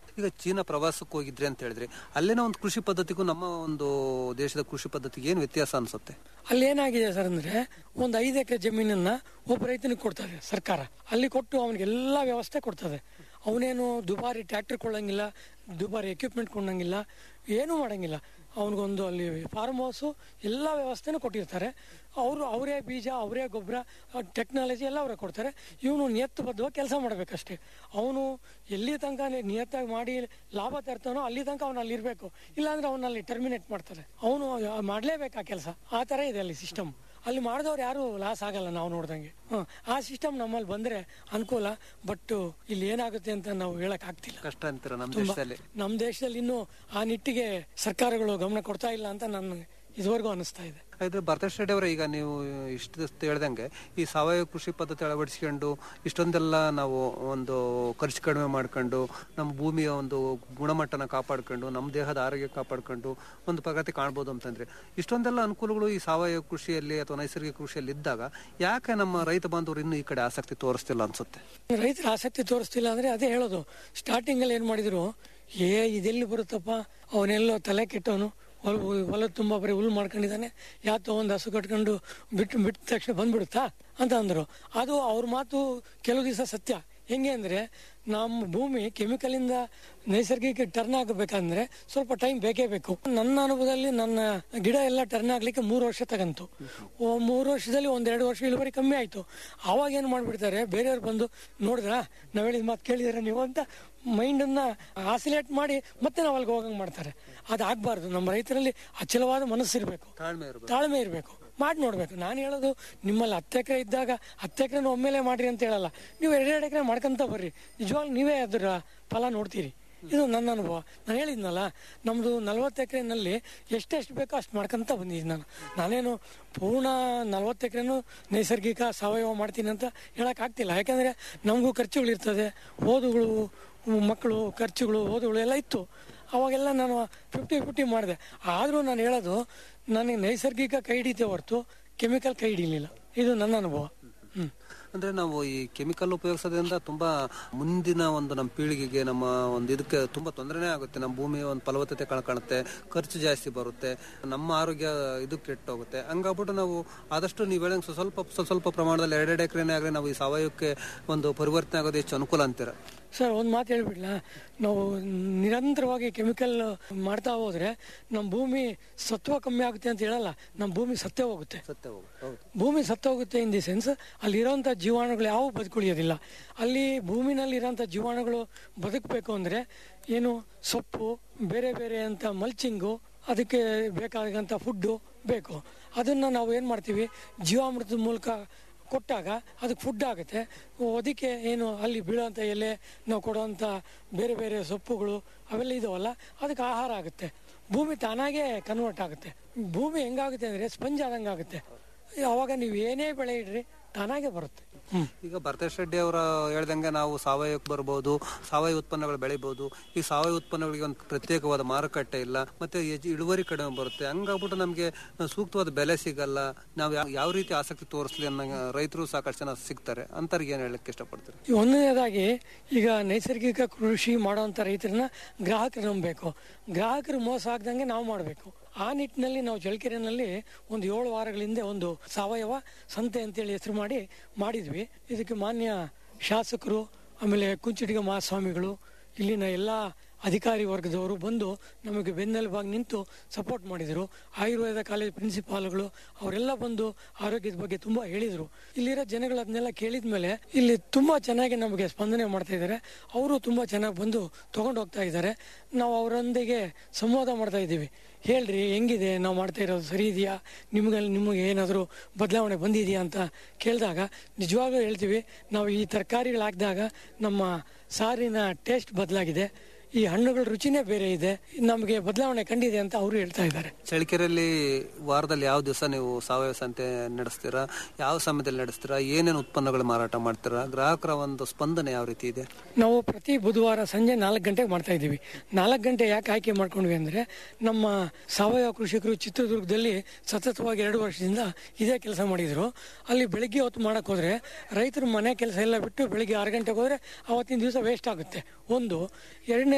ಈಗ ಚೀನಾ ಪ್ರವಾಸಕ್ಕೆ ಹೋಗಿದ್ರಿ ಅಂತ ಹೇಳಿದ್ರಿ ಅಲ್ಲಿನ ಒಂದು ಕೃಷಿ ಪದ್ಧತಿಗೂ ನಮ್ಮ ಒಂದು ದೇಶದ ಕೃಷಿ ಪದ್ಧತಿಗೆ ಏನು ವ್ಯತ್ಯಾಸ ಅನ್ಸುತ್ತೆ ಅಲ್ಲಿ ಏನಾಗಿದೆ ಸರ್ ಅಂದ್ರೆ ಒಂದು ಐದು ಎಕರೆ ಜಮೀನನ್ನ ಒಬ್ಬ ರೈತನಿಗೆ ಕೊಡ್ತಾರೆ ಸರ್ಕಾರ ಅಲ್ಲಿ ಕೊಟ್ಟು ಅವನಿಗೆ ಎಲ್ಲಾ ವ್ಯವಸ್ಥೆ ಕೊಡ್ತದೆ ಅವನೇನು ದುಬಾರಿ ಟ್ರ್ಯಾಕ್ಟರ್ ಕೊಳ್ಳಂಗಿಲ್ಲ ದುಬಾರಿ ಎಕ್ವಿಪ್ಮೆಂಟ್ ಕೊಂಡಂಗಿಲ್ಲ ಏನೂ ಮಾಡಂಗಿಲ್ಲ ಅವನಿಗೊಂದು ಅಲ್ಲಿ ಫಾರ್ಮ್ ಹೌಸು ಎಲ್ಲ ವ್ಯವಸ್ಥೆನೂ ಕೊಟ್ಟಿರ್ತಾರೆ ಅವರು ಅವರೇ ಬೀಜ ಅವರೇ ಗೊಬ್ಬರ ಟೆಕ್ನಾಲಜಿ ಎಲ್ಲ ಅವರೇ ಕೊಡ್ತಾರೆ ಇವನು ನಿಯತ್ತಬದ್ಧವಾಗಿ ಕೆಲಸ ಮಾಡಬೇಕಷ್ಟೇ ಅವನು ಎಲ್ಲಿ ತನಕ ನಿಯತ್ತಾಗಿ ಮಾಡಿ ಲಾಭ ತರ್ತಾನೋ ಅಲ್ಲಿ ತನಕ ಅವನು ಅಲ್ಲಿ ಇರಬೇಕು ಇಲ್ಲಾಂದ್ರೆ ಅವನಲ್ಲಿ ಟರ್ಮಿನೇಟ್ ಮಾಡ್ತಾರೆ ಅವನು ಮಾಡಲೇಬೇಕು ಆ ಕೆಲಸ ಆ ಥರ ಇದೆ ಅಲ್ಲಿ ಸಿಸ್ಟಮ್ ಅಲ್ಲಿ ಮಾಡಿದವ್ರು ಯಾರು ಲಾಸ್ ಆಗಲ್ಲ ನಾವು ನೋಡ್ದಂಗೆ ಹ್ಮ್. ಆ ಸಿಸ್ಟಮ್ ನಮ್ಮಲ್ಲಿ ಬಂದ್ರೆ ಅನುಕೂಲ ಬಟ್ ಇಲ್ಲಿ ಏನಾಗುತ್ತೆ ಅಂತ ನಾವು ಹೇಳಕ್ ಆಗ್ತಿಲ್ಲ ಕಷ್ಟ ಅಂತೀರ ನಮ್ಮ ತುಂಬಾ. ದೇಶದಲ್ಲಿ ನಮ್ಮ ದೇಶದಲ್ಲಿ ಇನ್ನೂ ಆ ನಿಟ್ಟಿಗೆ ಸರ್ಕಾರಗಳು ಗಮನ ಕೊಡ್ತಾ ಇಲ್ಲ ಅಂತ ನನ್ಗೆ ಇದುವರೆಗೂ ಅನಿಸ್ತಾ ಇದೆ ಇದು ಭರತೇಶ್ ರೆಡ್ಡಿ ಅವರೇ ಈಗ ನೀವು ಇಷ್ಟು ಹೇಳ್ದಂಗೆ ಈ ಸಾವಯವ ಕೃಷಿ ಪದ್ಧತಿ ಅಳವಡಿಸ್ಕೊಂಡು ಇಷ್ಟೊಂದೆಲ್ಲ ನಾವು ಒಂದು ಖರ್ಚು ಕಡಿಮೆ ಮಾಡ್ಕೊಂಡು ನಮ್ಮ ಭೂಮಿಯ ಒಂದು ಗುಣಮಟ್ಟನ ಕಾಪಾಡ್ಕೊಂಡು ನಮ್ಮ ದೇಹದ ಆರೋಗ್ಯ ಕಾಪಾಡ್ಕೊಂಡು ಒಂದು ಪ್ರಗತಿ ಕಾಣ್ಬೋದು ಅಂತಂದ್ರೆ ಇಷ್ಟೊಂದೆಲ್ಲ ಅನುಕೂಲಗಳು ಈ ಸಾವಯವ ಕೃಷಿಯಲ್ಲಿ ಅಥವಾ ನೈಸರ್ಗಿಕ ಕೃಷಿಯಲ್ಲಿ ಇದ್ದಾಗ ಯಾಕೆ ನಮ್ಮ ರೈತ ಬಾಂಧವರು ಇನ್ನೂ ಈ ಕಡೆ ಆಸಕ್ತಿ ತೋರಿಸ್ತಿಲ್ಲ ಅನ್ಸುತ್ತೆ ರೈತರ ಆಸಕ್ತಿ ತೋರಿಸ್ತಿಲ್ಲ ಅಂದ್ರೆ ಅದೇ ಹೇಳೋದು ಸ್ಟಾರ್ಟಿಂಗ್ ಅಲ್ಲಿ ಏನ್ ಮಾಡಿದ್ರು ಏ ಇದೆಲ್ಲಿ ಬರುತ್ತಪ್ಪ ಅವನೆಲ್ಲೋ ತಲೆ ಕೆಟ್ಟವನು ಹೊಲ ಹೊಲ ತುಂಬಾ ಬರೀ ಹುಲ್ಲು ಮಾಡ್ಕೊಂಡಿದ್ದಾನೆ ಯಾತೋ ಒಂದು ಹಸು ಕಟ್ಕೊಂಡು ಬಿಟ್ಟು ಬಿಟ್ಟ ತಕ್ಷಣ ಬಂದ್ಬಿಡುತ್ತಾ ಅಂತ ಅಂದ್ರು ಅದು ಅವ್ರ ಮಾತು ಕೆಲವು ದಿವಸ ಸತ್ಯ ಹೆಂಗೆ ಅಂದ್ರೆ ನಮ್ಮ ಭೂಮಿ ಕೆಮಿಕಲ್ ಇಂದ ನೈಸರ್ಗಿಕ ಟರ್ನ್ ಆಗಬೇಕಂದ್ರೆ ಸ್ವಲ್ಪ ಟೈಮ್ ಬೇಕೇ ಬೇಕು ನನ್ನ ಅನುಭವದಲ್ಲಿ ನನ್ನ ಗಿಡ ಎಲ್ಲ ಟರ್ನ್ ಆಗ್ಲಿಕ್ಕೆ ಮೂರು ವರ್ಷ ತಗಂತು ಓ ಮೂರು ವರ್ಷದಲ್ಲಿ ಒಂದೆರಡು ವರ್ಷ ಇಳುವರಿ ಕಮ್ಮಿ ಆಯ್ತು ಅವಾಗ ಏನ್ ಮಾಡ್ಬಿಡ್ತಾರೆ ಬೇರೆಯವ್ರು ಬಂದು ನೋಡಿದ್ರ ನಾವ್ ಹೇಳಿದ ಮಾತು ಕೇಳಿದಿರ ನೀವು ಅಂತ ಮೈಂಡನ್ನ ಆಸಿಲೇಟ್ ಮಾಡಿ ಮತ್ತೆ ನಾವು ಅಲ್ಲಿಗೆ ಹೋಗಂಗ್ ಮಾಡ್ತಾರೆ ಅದಾಗಬಾರ್ದು ನಮ್ಮ ರೈತರಲ್ಲಿ ಅಚಲವಾದ ಮನಸ್ಸಿರ್ಬೇಕು ತಾಳ್ಮೆ ಇರಬೇಕು ತಾಳ್ಮೆ ಇರಬೇಕು ಮಾಡಿ ನೋಡ್ಬೇಕು ನಾನು ಹೇಳೋದು ನಿಮ್ಮಲ್ಲಿ ಹತ್ತು ಎಕರೆ ಇದ್ದಾಗ ಹತ್ತು ಎಕರೆ ಒಮ್ಮೆಲೆ ಮಾಡ್ರಿ ಅಂತ ಹೇಳಲ್ಲ ನೀವು ಎರಡೆರಡು ಎಕರೆ ಮಾಡ್ಕೊಂತ ಬರ್ರಿ ನಿಜವಾಗ್ಲೂ ನೀವೇ ಅದರ ಫಲ ನೋಡ್ತೀರಿ ಇದು ನನ್ನ ಅನುಭವ ನಾನು ಹೇಳಿದ್ನಲ್ಲ ನಮ್ದು ನಲ್ವತ್ತು ಎಕರೆನಲ್ಲಿ ಎಷ್ಟೆಷ್ಟು ಬೇಕೋ ಅಷ್ಟು ಮಾಡ್ಕೊಂತ ಬಂದಿದ್ದೀನಿ ನಾನು ನಾನೇನು ಪೂರ್ಣ ನಲ್ವತ್ತು ಎಕರೆನು ನೈಸರ್ಗಿಕ ಸಾವಯವ ಮಾಡ್ತೀನಿ ಅಂತ ಹೇಳಕ್ ಆಗ್ತಿಲ್ಲ ಯಾಕಂದ್ರೆ ನಮಗೂ ಖರ್ಚುಗಳು ಇರ್ತದೆ ಓದುಗಳು ಮಕ್ಕಳು ಖರ್ಚುಗಳು ಓದುಗಳು ಎಲ್ಲ ಇತ್ತು ಅವಾಗೆಲ್ಲ ನಾನು ಫಿಫ್ಟಿ ಫಿಫ್ಟಿ ಮಾಡಿದೆ ಆದರೂ ನಾನು ಹೇಳೋದು ನನಗೆ ನೈಸರ್ಗಿಕ ಕೈ ಹಿಡಿತೆ ಹೊರತು ಕೆಮಿಕಲ್ ಕೈ ಹಿಡಿಲಿಲ್ಲ ಇದು ನನ್ನ ಅನುಭವ ಹ್ಮ್ ಅಂದ್ರೆ ನಾವು ಈ ಕೆಮಿಕಲ್ ಉಪಯೋಗಿಸೋದ್ರಿಂದ ತುಂಬಾ ಮುಂದಿನ ಒಂದು ನಮ್ಮ ಪೀಳಿಗೆಗೆ ನಮ್ಮ ಒಂದು ಇದಕ್ಕೆ ತುಂಬಾ ತೊಂದರೆನೇ ಆಗುತ್ತೆ ನಮ್ಮ ಭೂಮಿಯ ಒಂದು ಫಲವತ್ತತೆ ಕಳ್ಕೊಳುತ್ತೆ ಖರ್ಚು ಜಾಸ್ತಿ ಬರುತ್ತೆ ನಮ್ಮ ಆರೋಗ್ಯ ಇದು ಕೆಟ್ಟೋಗುತ್ತೆ ಹಂಗಾಗ್ಬಿಟ್ಟು ನಾವು ಆದಷ್ಟು ನೀವು ಹೇಳಂಗೆ ಸ್ವಲ್ಪ ಸ್ವಲ್ಪ ಸ್ವಲ್ಪ ಸ್ವಲ್ಪ ಪ್ರಮಾಣದಲ್ಲಿ ಎರಡೆರಡು ಎಕರೆನೇ ಆಗಲಿ ನಾವು ಈ ಸಾವಯವಕ್ಕೆ ಒಂದು ಪರಿವರ್ತನೆ ಆಗೋದು ಹೆಚ್ಚು ಅನುಕೂಲ ಅಂತೀರ ಸರ್ ಒಂದು ಮಾತು ಹೇಳ್ಬಿಡ್ಲಾ ನಾವು ನಿರಂತರವಾಗಿ ಕೆಮಿಕಲ್ ಮಾಡ್ತಾ ಹೋದ್ರೆ ನಮ್ಮ ಭೂಮಿ ಸತ್ವ ಕಮ್ಮಿ ಆಗುತ್ತೆ ಅಂತ ಹೇಳಲ್ಲ ನಮ್ಮ ಭೂಮಿ ಸತ್ತೇ ಹೋಗುತ್ತೆ ಸತ್ಯ ಹೌದು ಭೂಮಿ ಸತ್ತ ಹೋಗುತ್ತೆ ಇನ್ ದಿ ಸೆನ್ಸ್ ಅಲ್ಲಿರೋಂಥ ಜೀವಾಣುಗಳು ಯಾವ ಬದುಕುಳಿಯೋದಿಲ್ಲ ಅಲ್ಲಿ ಭೂಮಿನಲ್ಲಿ ಇರೋಂಥ ಜೀವಾಣುಗಳು ಬದುಕಬೇಕು ಅಂದ್ರೆ ಏನು ಸೊಪ್ಪು ಬೇರೆ ಬೇರೆ ಅಂತ ಮಲ್ಚಿಂಗು ಅದಕ್ಕೆ ಬೇಕಾದಂಥ ಫುಡ್ಡು ಬೇಕು ಅದನ್ನ ನಾವು ಏನು ಮಾಡ್ತೀವಿ ಜೀವಾಮೃತದ ಮೂಲಕ ಕೊಟ್ಟಾಗ ಅದಕ್ಕೆ ಫುಡ್ ಆಗುತ್ತೆ ಅದಕ್ಕೆ ಏನು ಅಲ್ಲಿ ಬೀಳೋಂಥ ಎಲೆ ನಾವು ಕೊಡುವಂಥ ಬೇರೆ ಬೇರೆ ಸೊಪ್ಪುಗಳು ಅವೆಲ್ಲ ಇದಾವಲ್ಲ ಅದಕ್ಕೆ ಆಹಾರ ಆಗುತ್ತೆ ಭೂಮಿ ತಾನಾಗೆ ಕನ್ವರ್ಟ್ ಆಗುತ್ತೆ ಭೂಮಿ ಹೆಂಗಾಗುತ್ತೆ ಅಂದರೆ ಸ್ಪಂಜ್ ಆದಂಗೆ ಆಗುತ್ತೆ ಅವಾಗ ನೀವು ಏನೇ ಬೆಳೆ ಇಡ್ರಿ ತಾನಾಗೆ ಬರುತ್ತೆ ಈಗ ಭರತೇಶ್ ರೆಡ್ಡಿ ಅವರ ಹೇಳ್ದಂಗೆ ನಾವು ಸಾವಯವಕ್ಕೆ ಬರ್ಬೋದು ಸಾವಯವ ಉತ್ಪನ್ನಗಳು ಬೆಳಿಬಹುದು ಈ ಸಾವಯವ ಉತ್ಪನ್ನಗಳಿಗೆ ಒಂದು ಪ್ರತ್ಯೇಕವಾದ ಮಾರುಕಟ್ಟೆ ಇಲ್ಲ ಮತ್ತೆ ಹೆಚ್ಚು ಇಳುವರಿ ಕಡಿಮೆ ಬರುತ್ತೆ ಹಂಗಾಗ್ಬಿಟ್ಟು ನಮಗೆ ಸೂಕ್ತವಾದ ಬೆಲೆ ಸಿಗಲ್ಲ ನಾವು ಯಾವ- ಯಾವ ರೀತಿ ಆಸಕ್ತಿ ತೋರಿಸ್ಲಿ ಅನ್ನೋ ರೈತರು ಸಾಕಷ್ಟು ಜನ ಸಿಗ್ತಾರೆ ಅಂತರ್ಗೆ ಏನ್ ಹೇಳಕ್ ಇಷ್ಟಪಡ್ತಾರೆ ಈ ಒಂದನೇದಾಗಿ ಈಗ ನೈಸರ್ಗಿಕ ಕೃಷಿ ಮಾಡೋಂಥ ರೈತರನ್ನ ಗ್ರಾಹಕರು ನಂಬಬೇಕು ಗ್ರಾಹಕರು ಮೋಸ ಆಗ್ದಂಗೆ ನಾವು ಮಾಡಬೇಕು ಆ ನಿಟ್ಟಿನಲ್ಲಿ ನಾವು ಚಳ್ಳಕೆರೆನಲ್ಲಿ ಒಂದು ಏಳು ವಾರಗಳ ಹಿಂದೆ ಒಂದು ಸಾವಯವ ಸಂತೆ ಅಂತೇಳಿ ಹೆಸರು ಮಾಡಿ ಮಾಡಿದ್ವಿ ಇದಕ್ಕೆ ಮಾನ್ಯ ಶಾಸಕರು ಆಮೇಲೆ ಕುಂಚಿಟಿಗ ಮಹಾಸ್ವಾಮಿಗಳು ಇಲ್ಲಿನ ಎಲ್ಲ ಅಧಿಕಾರಿ ವರ್ಗದವರು ಬಂದು ನಮಗೆ ಬೆನ್ನೆಲುಬಾಗಿ ನಿಂತು ಸಪೋರ್ಟ್ ಮಾಡಿದರು ಆಯುರ್ವೇದ ಕಾಲೇಜ್ ಪ್ರಿನ್ಸಿಪಾಲ್ಗಳು ಅವರೆಲ್ಲ ಬಂದು ಆರೋಗ್ಯದ ಬಗ್ಗೆ ತುಂಬಾ ಹೇಳಿದರು ಇಲ್ಲಿರೋ ಜನಗಳು ಅದನ್ನೆಲ್ಲ ಕೇಳಿದ ಮೇಲೆ ಇಲ್ಲಿ ತುಂಬಾ ಚೆನ್ನಾಗಿ ನಮಗೆ ಸ್ಪಂದನೆ ಮಾಡ್ತಾ ಇದ್ದಾರೆ ಅವರು ತುಂಬಾ ಚೆನ್ನಾಗಿ ಬಂದು ತಗೊಂಡು ಹೋಗ್ತಾ ಇದ್ದಾರೆ ನಾವು ಅವರೊಂದಿಗೆ ಸಂವಾದ ಮಾಡ್ತಾ ಇದ್ದೀವಿ ಹೇಳ್ರಿ ಹೆಂಗಿದೆ ನಾವು ಮಾಡ್ತಾ ಇರೋದು ಸರಿ ಇದೆಯಾ ನಿಮ್ಗೆ ನಿಮಗೆ ಏನಾದರೂ ಬದಲಾವಣೆ ಬಂದಿದೆಯಾ ಅಂತ ಕೇಳಿದಾಗ ನಿಜವಾಗ್ಲೂ ಹೇಳ್ತೀವಿ ನಾವು ಈ ತರಕಾರಿಗಳು ಹಾಕಿದಾಗ ನಮ್ಮ ಸಾರಿನ ಟೇಸ್ಟ್ ಬದಲಾಗಿದೆ ಈ ಹಣ್ಣುಗಳ ರುಚಿನೇ ಬೇರೆ ಇದೆ ನಮಗೆ ಬದಲಾವಣೆ ಕಂಡಿದೆ ಅಂತ ಅವರು ಹೇಳ್ತಾ ಇದ್ದಾರೆ ಚಳ್ಳಕೆರೆಯಲ್ಲಿ ವಾರದಲ್ಲಿ ಯಾವ ದಿವಸ ನೀವು ಸಾವಯವ ಸಂತೆ ನಡೆಸ್ತೀರಾ ಯಾವ ಸಮಯದಲ್ಲಿ ನಡೆಸ್ತೀರಾ ಏನೇನು ಉತ್ಪನ್ನಗಳು ಮಾರಾಟ ಮಾಡ್ತೀರಾ ಗ್ರಾಹಕರ ಒಂದು ಸ್ಪಂದನೆ ಯಾವ ರೀತಿ ಇದೆ ನಾವು ಪ್ರತಿ ಬುಧವಾರ ಸಂಜೆ ನಾಲ್ಕು ಗಂಟೆಗೆ ಮಾಡ್ತಾ ಇದ್ದೀವಿ ನಾಲ್ಕು ಗಂಟೆ ಯಾಕೆ ಆಯ್ಕೆ ಮಾಡ್ಕೊಂಡ್ವಿ ಅಂದ್ರೆ ನಮ್ಮ ಸಾವಯವ ಕೃಷಿಕರು ಚಿತ್ರದುರ್ಗದಲ್ಲಿ ಸತತವಾಗಿ ಎರಡು ವರ್ಷದಿಂದ ಇದೇ ಕೆಲಸ ಮಾಡಿದ್ರು ಅಲ್ಲಿ ಬೆಳಿಗ್ಗೆ ಹೊತ್ತು ಮಾಡಕ್ ಹೋದ್ರೆ ರೈತರು ಮನೆ ಕೆಲಸ ಎಲ್ಲ ಬಿಟ್ಟು ಬೆಳಿಗ್ಗೆ ಆರು ಗಂಟೆಗೆ ಹೋದ್ರೆ ಅವತ್ತಿನ ದಿವಸ ವೇಸ್ಟ್ ಆಗುತ್ತೆ ಒಂದು ಎರಡನೇ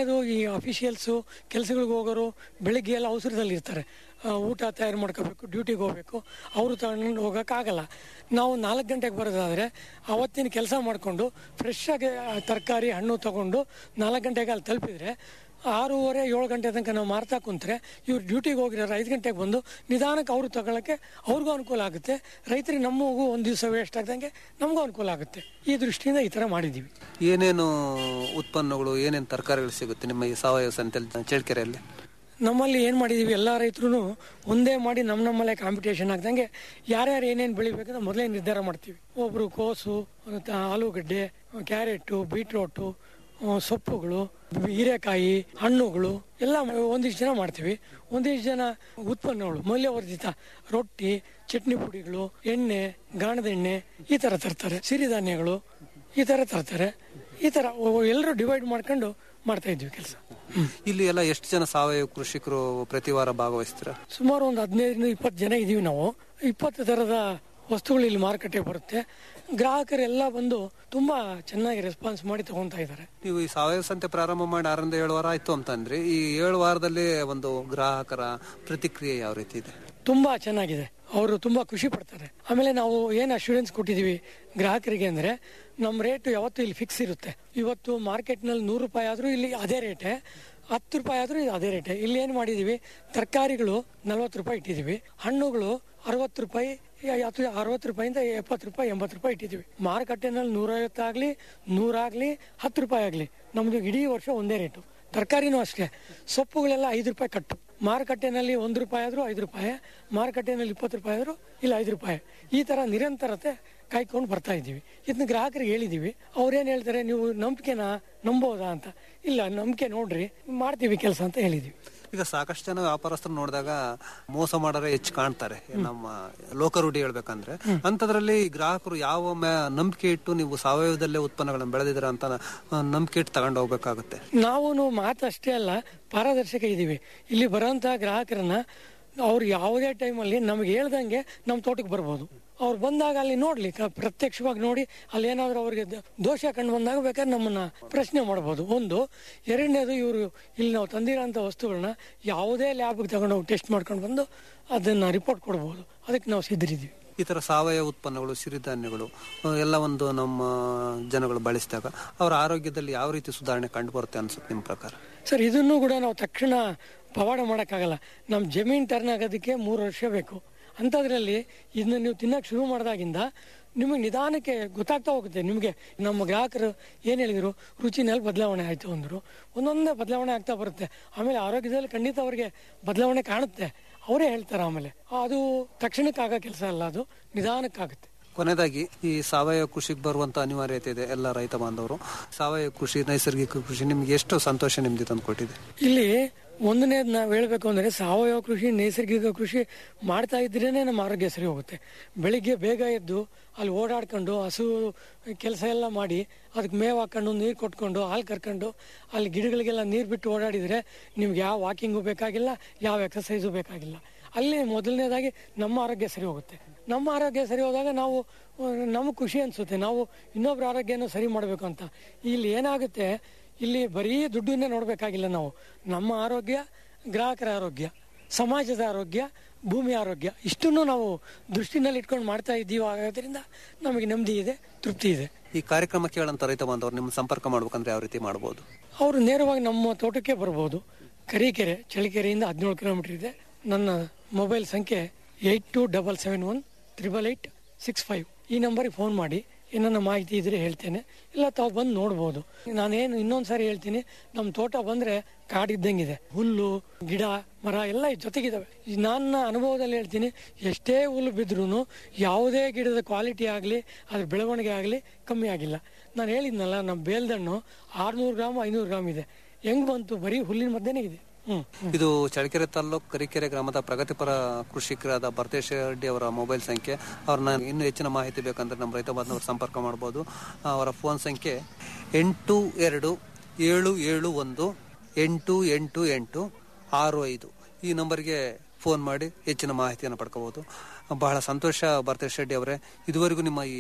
ಮೂರನೇದು ಈ ಅಫಿಷಿಯಲ್ಸು ಕೆಲಸಗಳಿಗೆ ಹೋಗೋರು ಬೆಳಿಗ್ಗೆ ಎಲ್ಲ ಅವಸರದಲ್ಲಿ ಇರ್ತಾರೆ ಆ, ಊಟ ತಯಾರು ಮಾಡ್ಕೋಬೇಕು ಡ್ಯೂಟಿಗೆ ಹೋಗಬೇಕು ಅವರು ತಗೊಂಡು ಹೋಗೋಕ್ಕಾಗಲ್ಲ ನಾವು ನಾಲ್ಕು ಗಂಟೆಗೆ ಬರೋದಾದರೆ ಅವತ್ತಿನ ಕೆಲಸ ಮಾಡಿಕೊಂಡು ಫ್ರೆಶ್ ಆಗಿ ತರಕಾರಿ ಹಣ್ಣು ತಗೊಂಡು ನಾಲ್ಕು ಗಂಟೆಗೆ ಅಲ್ಲಿ ತಲುಪಿದ್ರೆ ಆರೂವರೆ ಏಳು ಗಂಟೆ ತನಕ ನಾವು ಮಾರ್ತಾ ಕುಂತ್ರೆ ಇವ್ರು ಡ್ಯೂಟಿಗೆ ಹೋಗಿರೋರು ಐದು ಗಂಟೆಗೆ ಬಂದು ನಿಧಾನಕ್ಕೆ ಅವರು ತಗೊಳಕ್ಕೆ ಅವ್ರಿಗೂ ಅನುಕೂಲ ಆಗುತ್ತೆ ರೈತರಿಗೆ ನಮಗೂ ಒಂದು ದಿವಸ ವೇಸ್ಟ್ ಆಗ್ದಂಗೆ ನಮಗೂ ಅನುಕೂಲ ಆಗುತ್ತೆ ಈ ದೃಷ್ಟಿಯಿಂದ ಈ ಥರ ಮಾಡಿದ್ದೀವಿ ಏನೇನು ಉತ್ಪನ್ನಗಳು ಏನೇನು ತರಕಾರಿಗಳು ಸಿಗುತ್ತೆ ನಿಮ್ಮ ಈ ಸಾವಯವ ಸಂತೆಯಲ್ಲಿ ಚಳ್ಳಕೆರೆಯಲ್ಲಿ ನಮ್ಮಲ್ಲಿ ಏನು ಮಾಡಿದ್ದೀವಿ ಎಲ್ಲ ರೈತರು ಒಂದೇ ಮಾಡಿ ನಮ್ಮ ನಮ್ಮಲ್ಲೇ ಕಾಂಪಿಟೇಷನ್ ಆಗ್ದಂಗೆ ಯಾರ್ಯಾರು ಏನೇನು ಬೆಳಿಬೇಕಂತ ಮೊದಲೇ ನಿರ್ಧಾರ ಮಾಡ್ತೀವಿ ಒಬ್ಬರು ಕೋಸು ಮತ್ತೆ ಆಲೂಗಡ್ಡೆ ಕ್ಯಾರೆಟು ಬೀಟ್ರೋಟು ಆ, ಸೊಪ್ಪುಗಳು ಹೀರೆಕಾಯಿ ಹಣ್ಣುಗಳು ಎಲ್ಲ ಒಂದಿಷ್ಟು ಜನ ಮಾಡ್ತೀವಿ ಒಂದಿಷ್ಟು ಜನ ಉತ್ಪನ್ನಗಳು ಮೌಲ್ಯವರ್ಧಿತ ರೊಟ್ಟಿ ಚಟ್ನಿ ಪುಡಿಗಳು ಎಣ್ಣೆ ಗಾಣದ ಎಣ್ಣೆ ಈ ಥರ ತರ್ತಾರೆ ಸಿರಿಧಾನ್ಯಗಳು ಈ ಥರ ತರ್ತಾರೆ ಈ ಥರ ಎಲ್ಲರೂ ಡಿವೈಡ್ ಮಾಡ್ಕೊಂಡು ಮಾಡ್ತಾ ಇದ್ವಿ ಕೆಲಸ ಇಲ್ಲಿ ಎಲ್ಲ ಎಷ್ಟು ಜನ ಸಾವಯವ ಕೃಷಿಕರು ಪ್ರತಿ ವಾರ ಭಾಗವಹಿಸ್ತೀರಾ ಸುಮಾರು ಒಂದು ಹದಿನೈದರಿಂದ ಇಪ್ಪತ್ತು ಜನ ಇದೀವಿ ನಾವು ಇಪ್ಪತ್ತು ಥರದ ವಸ್ತುಗಳು ಇಲ್ಲಿ ಮಾರುಕಟ್ಟೆಗೆ ಬರುತ್ತೆ ಗ್ರಾಹಕರೆಲ್ಲ ಬಂದು ತುಂಬಾ ಚೆನ್ನಾಗಿ ರೆಸ್ಪಾನ್ಸ್ ಮಾಡಿ ತಗೊಂತಾ ಇದ್ದಾರೆ ನೀವು ಈ ಸಾವಯವ ಸಂತೆ ಪ್ರಾರಂಭ ಮಾಡಿ ಆರರಿಂದ ಏಳು ವಾರ ಆಯ್ತು ಅಂತಂದ್ರೆ ಈ ಏಳು ವಾರದಲ್ಲಿ ಒಂದು ಗ್ರಾಹಕರ ಪ್ರತಿಕ್ರಿಯೆ ಯಾವ ರೀತಿ ಇದೆ ತುಂಬಾ ಚೆನ್ನಾಗಿದೆ ಅವರು ತುಂಬಾ ಖುಷಿ ಪಡ್ತಾರೆ ಆಮೇಲೆ ನಾವು ಏನ್ ಅಶ್ಯೂರೆನ್ಸ್ ಕೊಟ್ಟಿದೀವಿ ಗ್ರಾಹಕರಿಗೆ ಅಂದ್ರೆ ನಮ್ಮ ರೇಟ್ ಯಾವತ್ತೂ ಇಲ್ಲಿ ಫಿಕ್ಸ್ ಇರುತ್ತೆ ಇವತ್ತು ಮಾರ್ಕೆಟ್ ನಲ್ಲಿ ನೂರು ರೂಪಾಯಿ ಆದ್ರೂ ಇಲ್ಲಿ ಅದೇ ರೇಟೆ ಹತ್ತು ರೂಪಾಯಿ ಆದ್ರೂ ಇದು ಅದೇ ರೇಟೆ ಇಲ್ಲಿ ಏನ್ ಮಾಡಿದೀವಿ ತರಕಾರಿಗಳು ನಲ್ವತ್ತು ರೂಪಾಯಿ ಇಟ್ಟಿದೀವಿ ಹಣ್ಣುಗಳು ಅರವತ್ತು ರೂಪಾಯಿ ಅಥವಾ ಅರವತ್ತು ರೂಪಾಯಿಂದ ಎಪ್ಪತ್ತು ರೂಪಾಯಿ ಎಂಬತ್ತು ರೂಪಾಯಿ ಇಟ್ಟಿದ್ದೀವಿ ಮಾರುಕಟ್ಟೆನಲ್ಲಿ ನೂರೈವತ್ತಾಗ್ಲಿ ನೂರಾಗ್ಲಿ ಹತ್ತು ರೂಪಾಯಿ ಆಗಲಿ ನಮ್ದು ಇಡೀ ವರ್ಷ ಒಂದೇ ರೇಟು ತರಕಾರಿನೂ ಅಷ್ಟೇ ಸೊಪ್ಪುಗಳೆಲ್ಲ ಐದು ರೂಪಾಯಿ ಕಟ್ಟು ಮಾರುಕಟ್ಟೆನಲ್ಲಿ ಒಂದು ರೂಪಾಯಿ ಆದರೂ ಐದು ರೂಪಾಯಿ ಮಾರುಕಟ್ಟೆನಲ್ಲಿ ಇಪ್ಪತ್ತು ರೂಪಾಯಿ ಆದರೂ ಇಲ್ಲ ಐದು ರೂಪಾಯಿ ಈ ಥರ ನಿರಂತರತೆ ಕಾಯ್ಕೊಂಡು ಬರ್ತಾ ಇದ್ದೀವಿ ಇದನ್ನ ಗ್ರಾಹಕರಿಗೆ ಹೇಳಿದ್ದೀವಿ ಅವ್ರೇನು ಹೇಳ್ತಾರೆ ನೀವು ನಂಬಿಕೆನ ನಂಬೋದಾ ಅಂತ ಇಲ್ಲ ನಂಬಿಕೆ ನೋಡ್ರಿ ಮಾಡ್ತೀವಿ ಕೆಲಸ ಅಂತ ಹೇಳಿದ್ದೀವಿ ಈಗ ಸಾಕಷ್ಟು ಜನ ವ್ಯಾಪಾರಸ್ಥರು ನೋಡಿದಾಗ ಮೋಸ ಮಾಡೋರೆ ಹೆಚ್ಚು ಕಾಣ್ತಾರೆ ನಮ್ಮ ಲೋಕರೂಢಿ ಹೇಳ್ಬೇಕಂದ್ರೆ ಅಂತದ್ರಲ್ಲಿ ಗ್ರಾಹಕರು ಯಾವ ಮ್ಯಾ- ನಂಬಿಕೆ ಇಟ್ಟು ನೀವು ಸಾವಯವದಲ್ಲೇ ಉತ್ಪನ್ನಗಳನ್ನು ಬೆಳೆದಿದ್ದೀರಾ ಅಂತ ಆ, ನಂಬಿಕೆ ಇಟ್ಟು ತಗೊಂಡು ಹೋಗ್ಬೇಕಾಗುತ್ತೆ ನಾವು ಮಾತಷ್ಟೇ ಅಲ್ಲ ಪಾರದರ್ಶಕ ಇದ್ದೀವಿ ಇಲ್ಲಿ ಬರೋಂಥ ಗ್ರಾಹಕರನ್ನ ಅವ್ರು ಯಾವುದೇ ಟೈಮಲ್ಲಿ ನಮ್ಗೆ ಹೇಳ್ದಂಗೆ ನಮ್ಮ ತೋಟಕ್ಕೆ ಬರ್ಬೋದು ಅವ್ರು ಬಂದಾಗ ಅಲ್ಲಿ ನೋಡ್ಲಿ ಕ- ಪ್ರತ್ಯಕ್ಷವಾಗಿ ನೋಡಿ ಅಲ್ಲಿ ಏನಾದ್ರು ಅವ್ರಿಗೆ ದ- ದೋಷ ಕಂಡು ಬಂದಾಗ ಬೇಕಾದ್ರೆ ನಮ್ಮನ್ನ ಪ್ರಶ್ನೆ ಮಾಡ್ಬೋದು ಒಂದು ಎರಡನೇದು ಇವರು ಇಲ್ಲಿ ನಾವು ತಂದಿರೋಂಥ ವಸ್ತುಗಳನ್ನ ಯಾವುದೇ ಲ್ಯಾಬ್ಗೆ ತಗೊಂಡೋಗಿ ಟೆಸ್ಟ್ ಮಾಡ್ಕೊಂಡು ಬಂದು ಅದನ್ನ ರಿಪೋರ್ಟ್ ಕೊಡ್ಬೋದು ಅದಕ್ಕೆ ನಾವು ಸಿದ್ಧರಿದ್ದೀವಿ ಈ ತರ ಸಾವಯವ ಉತ್ಪನ್ನಗಳು ಸಿರಿಧಾನ್ಯಗಳು ಆ, ಎಲ್ಲ ಒಂದು ನಮ್ಮ ಜನಗಳು ಬಳಸಿದಾಗ ಅವರ ಆರೋಗ್ಯದಲ್ಲಿ ಯಾವ ರೀತಿ ಸುಧಾರಣೆ ಕಂಡು ಬರುತ್ತೆ ಅನ್ಸುತ್ತೆ ನಿಮ್ಮ ಪ್ರಕಾರ ಸರ್ ಇದನ್ನು ಕೂಡ ನಾವು ತಕ್ಷಣ ಪವಾಡ ಮಾಡೋಕ್ಕಾಗಲ್ಲ ನಮ್ಮ ಜಮೀನ್ ಟರ್ನ್ ಆಗೋದಕ್ಕೆ ಮೂರು ವರ್ಷ ಬೇಕು ಅಂಥದ್ರಲ್ಲಿ ಇದನ್ನ ನೀವು ತಿನ್ನಕ್ಕೆ ಶುರು ಮಾಡಿದಾಗಿಂದ ನಿಮಗೆ ನಿಧಾನಕ್ಕೆ ಗೊತ್ತಾಗ್ತಾ ಹೋಗುತ್ತೆ ನಿಮಗೆ ನಮ್ಮ ಗ್ರಾಹಕರು ಏನು ಹೇಳಿದ್ರು ರುಚಿನಲ್ಲಿ ಬದಲಾವಣೆ ಆಯಿತು ಅಂದರು ಒಂದೊಂದೇ ಬದಲಾವಣೆ ಆಗ್ತಾ ಬರುತ್ತೆ ಆಮೇಲೆ ಆರೋಗ್ಯದಲ್ಲಿ ಖಂಡಿತ ಅವರಿಗೆ ಬದಲಾವಣೆ ಕಾಣುತ್ತೆ ಅವರೇ ಹೇಳ್ತಾರೆ ಆಮೇಲೆ ಅದು ತಕ್ಷಣಕ್ಕಾಗೋ ಕೆಲಸ ಅಲ್ಲ ಅದು ನಿಧಾನಕ್ಕಾಗುತ್ತೆ ಕೊನೆಯದಾಗಿ ಈ ಸಾವಯವ ಕೃಷಿಗೆ ಬರುವಂತ ಅನಿವಾರ್ಯತೆ ಇದೆ ಎಲ್ಲ ರೈತ ಬಾಂಧವರು ಸಾವಯವ ಕೃಷಿ ನೈಸರ್ಗಿಕ ಕೃಷಿ ನಿಮ್ಗೆ ಎಷ್ಟು ಸಂತೋಷ ನಿಮ್ದು ತಂದು ಕೊಟ್ಟಿದೆ ಇಲ್ಲಿ ಒಂದನೇದು ನಾವು ಹೇಳ್ಬೇಕು ಅಂದ್ರೆ ಸಾವಯವ ಕೃಷಿ ನೈಸರ್ಗಿಕ ಕೃಷಿ ಮಾಡ್ತಾ ಇದ್ರೇನೆ ನಮ್ಮ ಆರೋಗ್ಯ ಸರಿ ಹೋಗುತ್ತೆ ಬೆಳಿಗ್ಗೆ ಬೇಗ ಎದ್ದು ಅಲ್ಲಿ ಓಡಾಡ್ಕೊಂಡು ಹಸು ಕೆಲಸ ಎಲ್ಲ ಮಾಡಿ ಅದಕ್ಕೆ ಮೇವು ಹಾಕೊಂಡು ನೀರು ಕೊಟ್ಕೊಂಡು ಹಾಲು ಕರ್ಕೊಂಡು ಅಲ್ಲಿ ಗಿಡಗಳಿಗೆಲ್ಲ ನೀರು ಬಿಟ್ಟು ಓಡಾಡಿದ್ರೆ ನಿಮ್ಗೆ ಯಾವ ವಾಕಿಂಗು ಬೇಕಾಗಿಲ್ಲ ಯಾವ ಎಕ್ಸಸೈಸು ಬೇಕಾಗಿಲ್ಲ ಅಲ್ಲಿ ಮೊದಲನೇದಾಗಿ ನಮ್ಮ ಆರೋಗ್ಯ ಸರಿ ಹೋಗುತ್ತೆ ನಮ್ಮ ಆರೋಗ್ಯ ಸರಿ ಹೋದಾಗ ನಾವು ನಮಗೆ ಖುಷಿ ಅನಿಸುತ್ತೆ ನಾವು ಇನ್ನೊಬ್ಬರ ಆರೋಗ್ಯನೂ ಸರಿ ಮಾಡಬೇಕು ಅಂತ ಇಲ್ಲಿ ಏನಾಗುತ್ತೆ ಇಲ್ಲಿ ಬರೀ ದುಡ್ಡನ್ನೇ ನೋಡಬೇಕಾಗಿಲ್ಲ ನಾವು ನಮ್ಮ ಆರೋಗ್ಯ ಗ್ರಾಹಕರ ಆರೋಗ್ಯ ಸಮಾಜದ ಆರೋಗ್ಯ ಭೂಮಿ ಆರೋಗ್ಯ ಇಷ್ಟನ್ನು ನಾವು ದೃಷ್ಟಿನಲ್ಲಿ ಇಟ್ಕೊಂಡು ಮಾಡ್ತಾ ಇದ್ದೀವಿ ಆಗೋದ್ರಿಂದ ನಮಗೆ ನೆಮ್ಮದಿ ಇದೆ ತೃಪ್ತಿ ಇದೆ ಈ ಕಾರ್ಯಕ್ರಮ ಕೇಳಂತ ರೈತ ಬಾಂಧವರು ನಿಮ್ಮ ಸಂಪರ್ಕ ಮಾಡ್ಬೇಕಂದ್ರೆ ಯಾವ ರೀತಿ ಮಾಡಬಹುದು ಅವರು ನೇರವಾಗಿ ನಮ್ಮ ತೋಟಕ್ಕೆ ಬರ್ಬೋದು ಕರೀಕೆರೆ ಚಳಿಕೆರೆಯಿಂದ ಹದಿನೇಳು ಕಿಲೋಮೀಟರ್ ಇದೆ ನನ್ನ ಮೊಬೈಲ್ ಸಂಖ್ಯೆ eight two double seven one triple eight six five ಈ ನಂಬರಿಗೆ ಫೋನ್ ಮಾಡಿ ಏನನ್ನ ಮಾಹಿತಿ ಇದ್ರೆ ಹೇಳ್ತೇನೆ ಇಲ್ಲ ತಾವು ಬಂದು ನೋಡ್ಬೋದು ನಾನೇನು ಇನ್ನೊಂದು ಸಾರಿ ಹೇಳ್ತೀನಿ ನಮ್ಮ ತೋಟ ಬಂದ್ರೆ ಕಾಡಿದ್ದಂಗಿದೆ ಹುಲ್ಲು ಗಿಡ ಮರ ಎಲ್ಲ ಜೊತೆಗಿದಾವೆ ಈ ನನ್ನ ಅನುಭವದಲ್ಲಿ ಹೇಳ್ತೀನಿ ಎಷ್ಟೇ ಹುಲ್ಲು ಬಿದ್ರೂ ಯಾವುದೇ ಗಿಡದ ಕ್ವಾಲಿಟಿ ಆಗಲಿ ಅದ್ರ ಬೆಳವಣಿಗೆ ಆಗಲಿ ಕಮ್ಮಿ ಆಗಿಲ್ಲ ನಾನು ಹೇಳಿದ್ನಲ್ಲ ನಮ್ಮ ಬೇಲ್ದಣ್ಣು ಆರ್ನೂರು ಗ್ರಾಮ್ ಐನೂರು ಗ್ರಾಮ್ ಇದೆ ಹೆಂಗ್ ಬಂತು ಬರೀ ಹುಲ್ಲಿನ ಮಧ್ಯೆನೇ ಇದೆ ಹ್ಮ್ ಇದು ಚಳ್ಳಕೆರೆ ತಾಲೂಕು ಕರಿಕೆರೆ ಗ್ರಾಮದ ಪ್ರಗತಿಪರ ಕೃಷಿಕರಾದ ಭರತೇಶ್ ರೆಡ್ಡಿ ಅವರ ಮೊಬೈಲ್ ಸಂಖ್ಯೆ ಅವ್ರನ್ನ ಇನ್ನೂ ಹೆಚ್ಚಿನ ಮಾಹಿತಿ ಬೇಕಂದ್ರೆ ನಮ್ಮ ರೈತ ಬಾಂಧವರು ಸಂಪರ್ಕ ಮಾಡ್ಬೋದು ಅವರ ಫೋನ್ ಸಂಖ್ಯೆ ಎಂಟು ಎರಡು ಏಳು ಏಳು ಒಂದು ಎಂಟು ಎಂಟು ಎಂಟು ಆರು ಐದು ಈ ನಂಬರ್ಗೆ ಫೋನ್ ಮಾಡಿ ಹೆಚ್ಚಿನ ಮಾಹಿತಿಯನ್ನು ಪಡ್ಕೋಬಹುದು ಬಹಳ ಸಂತೋಷ ಭರತೇಶ್ ರೆಡ್ಡಿ ಅವರೇ ಇದುವರೆಗೂ ನಿಮ್ಮ ಈ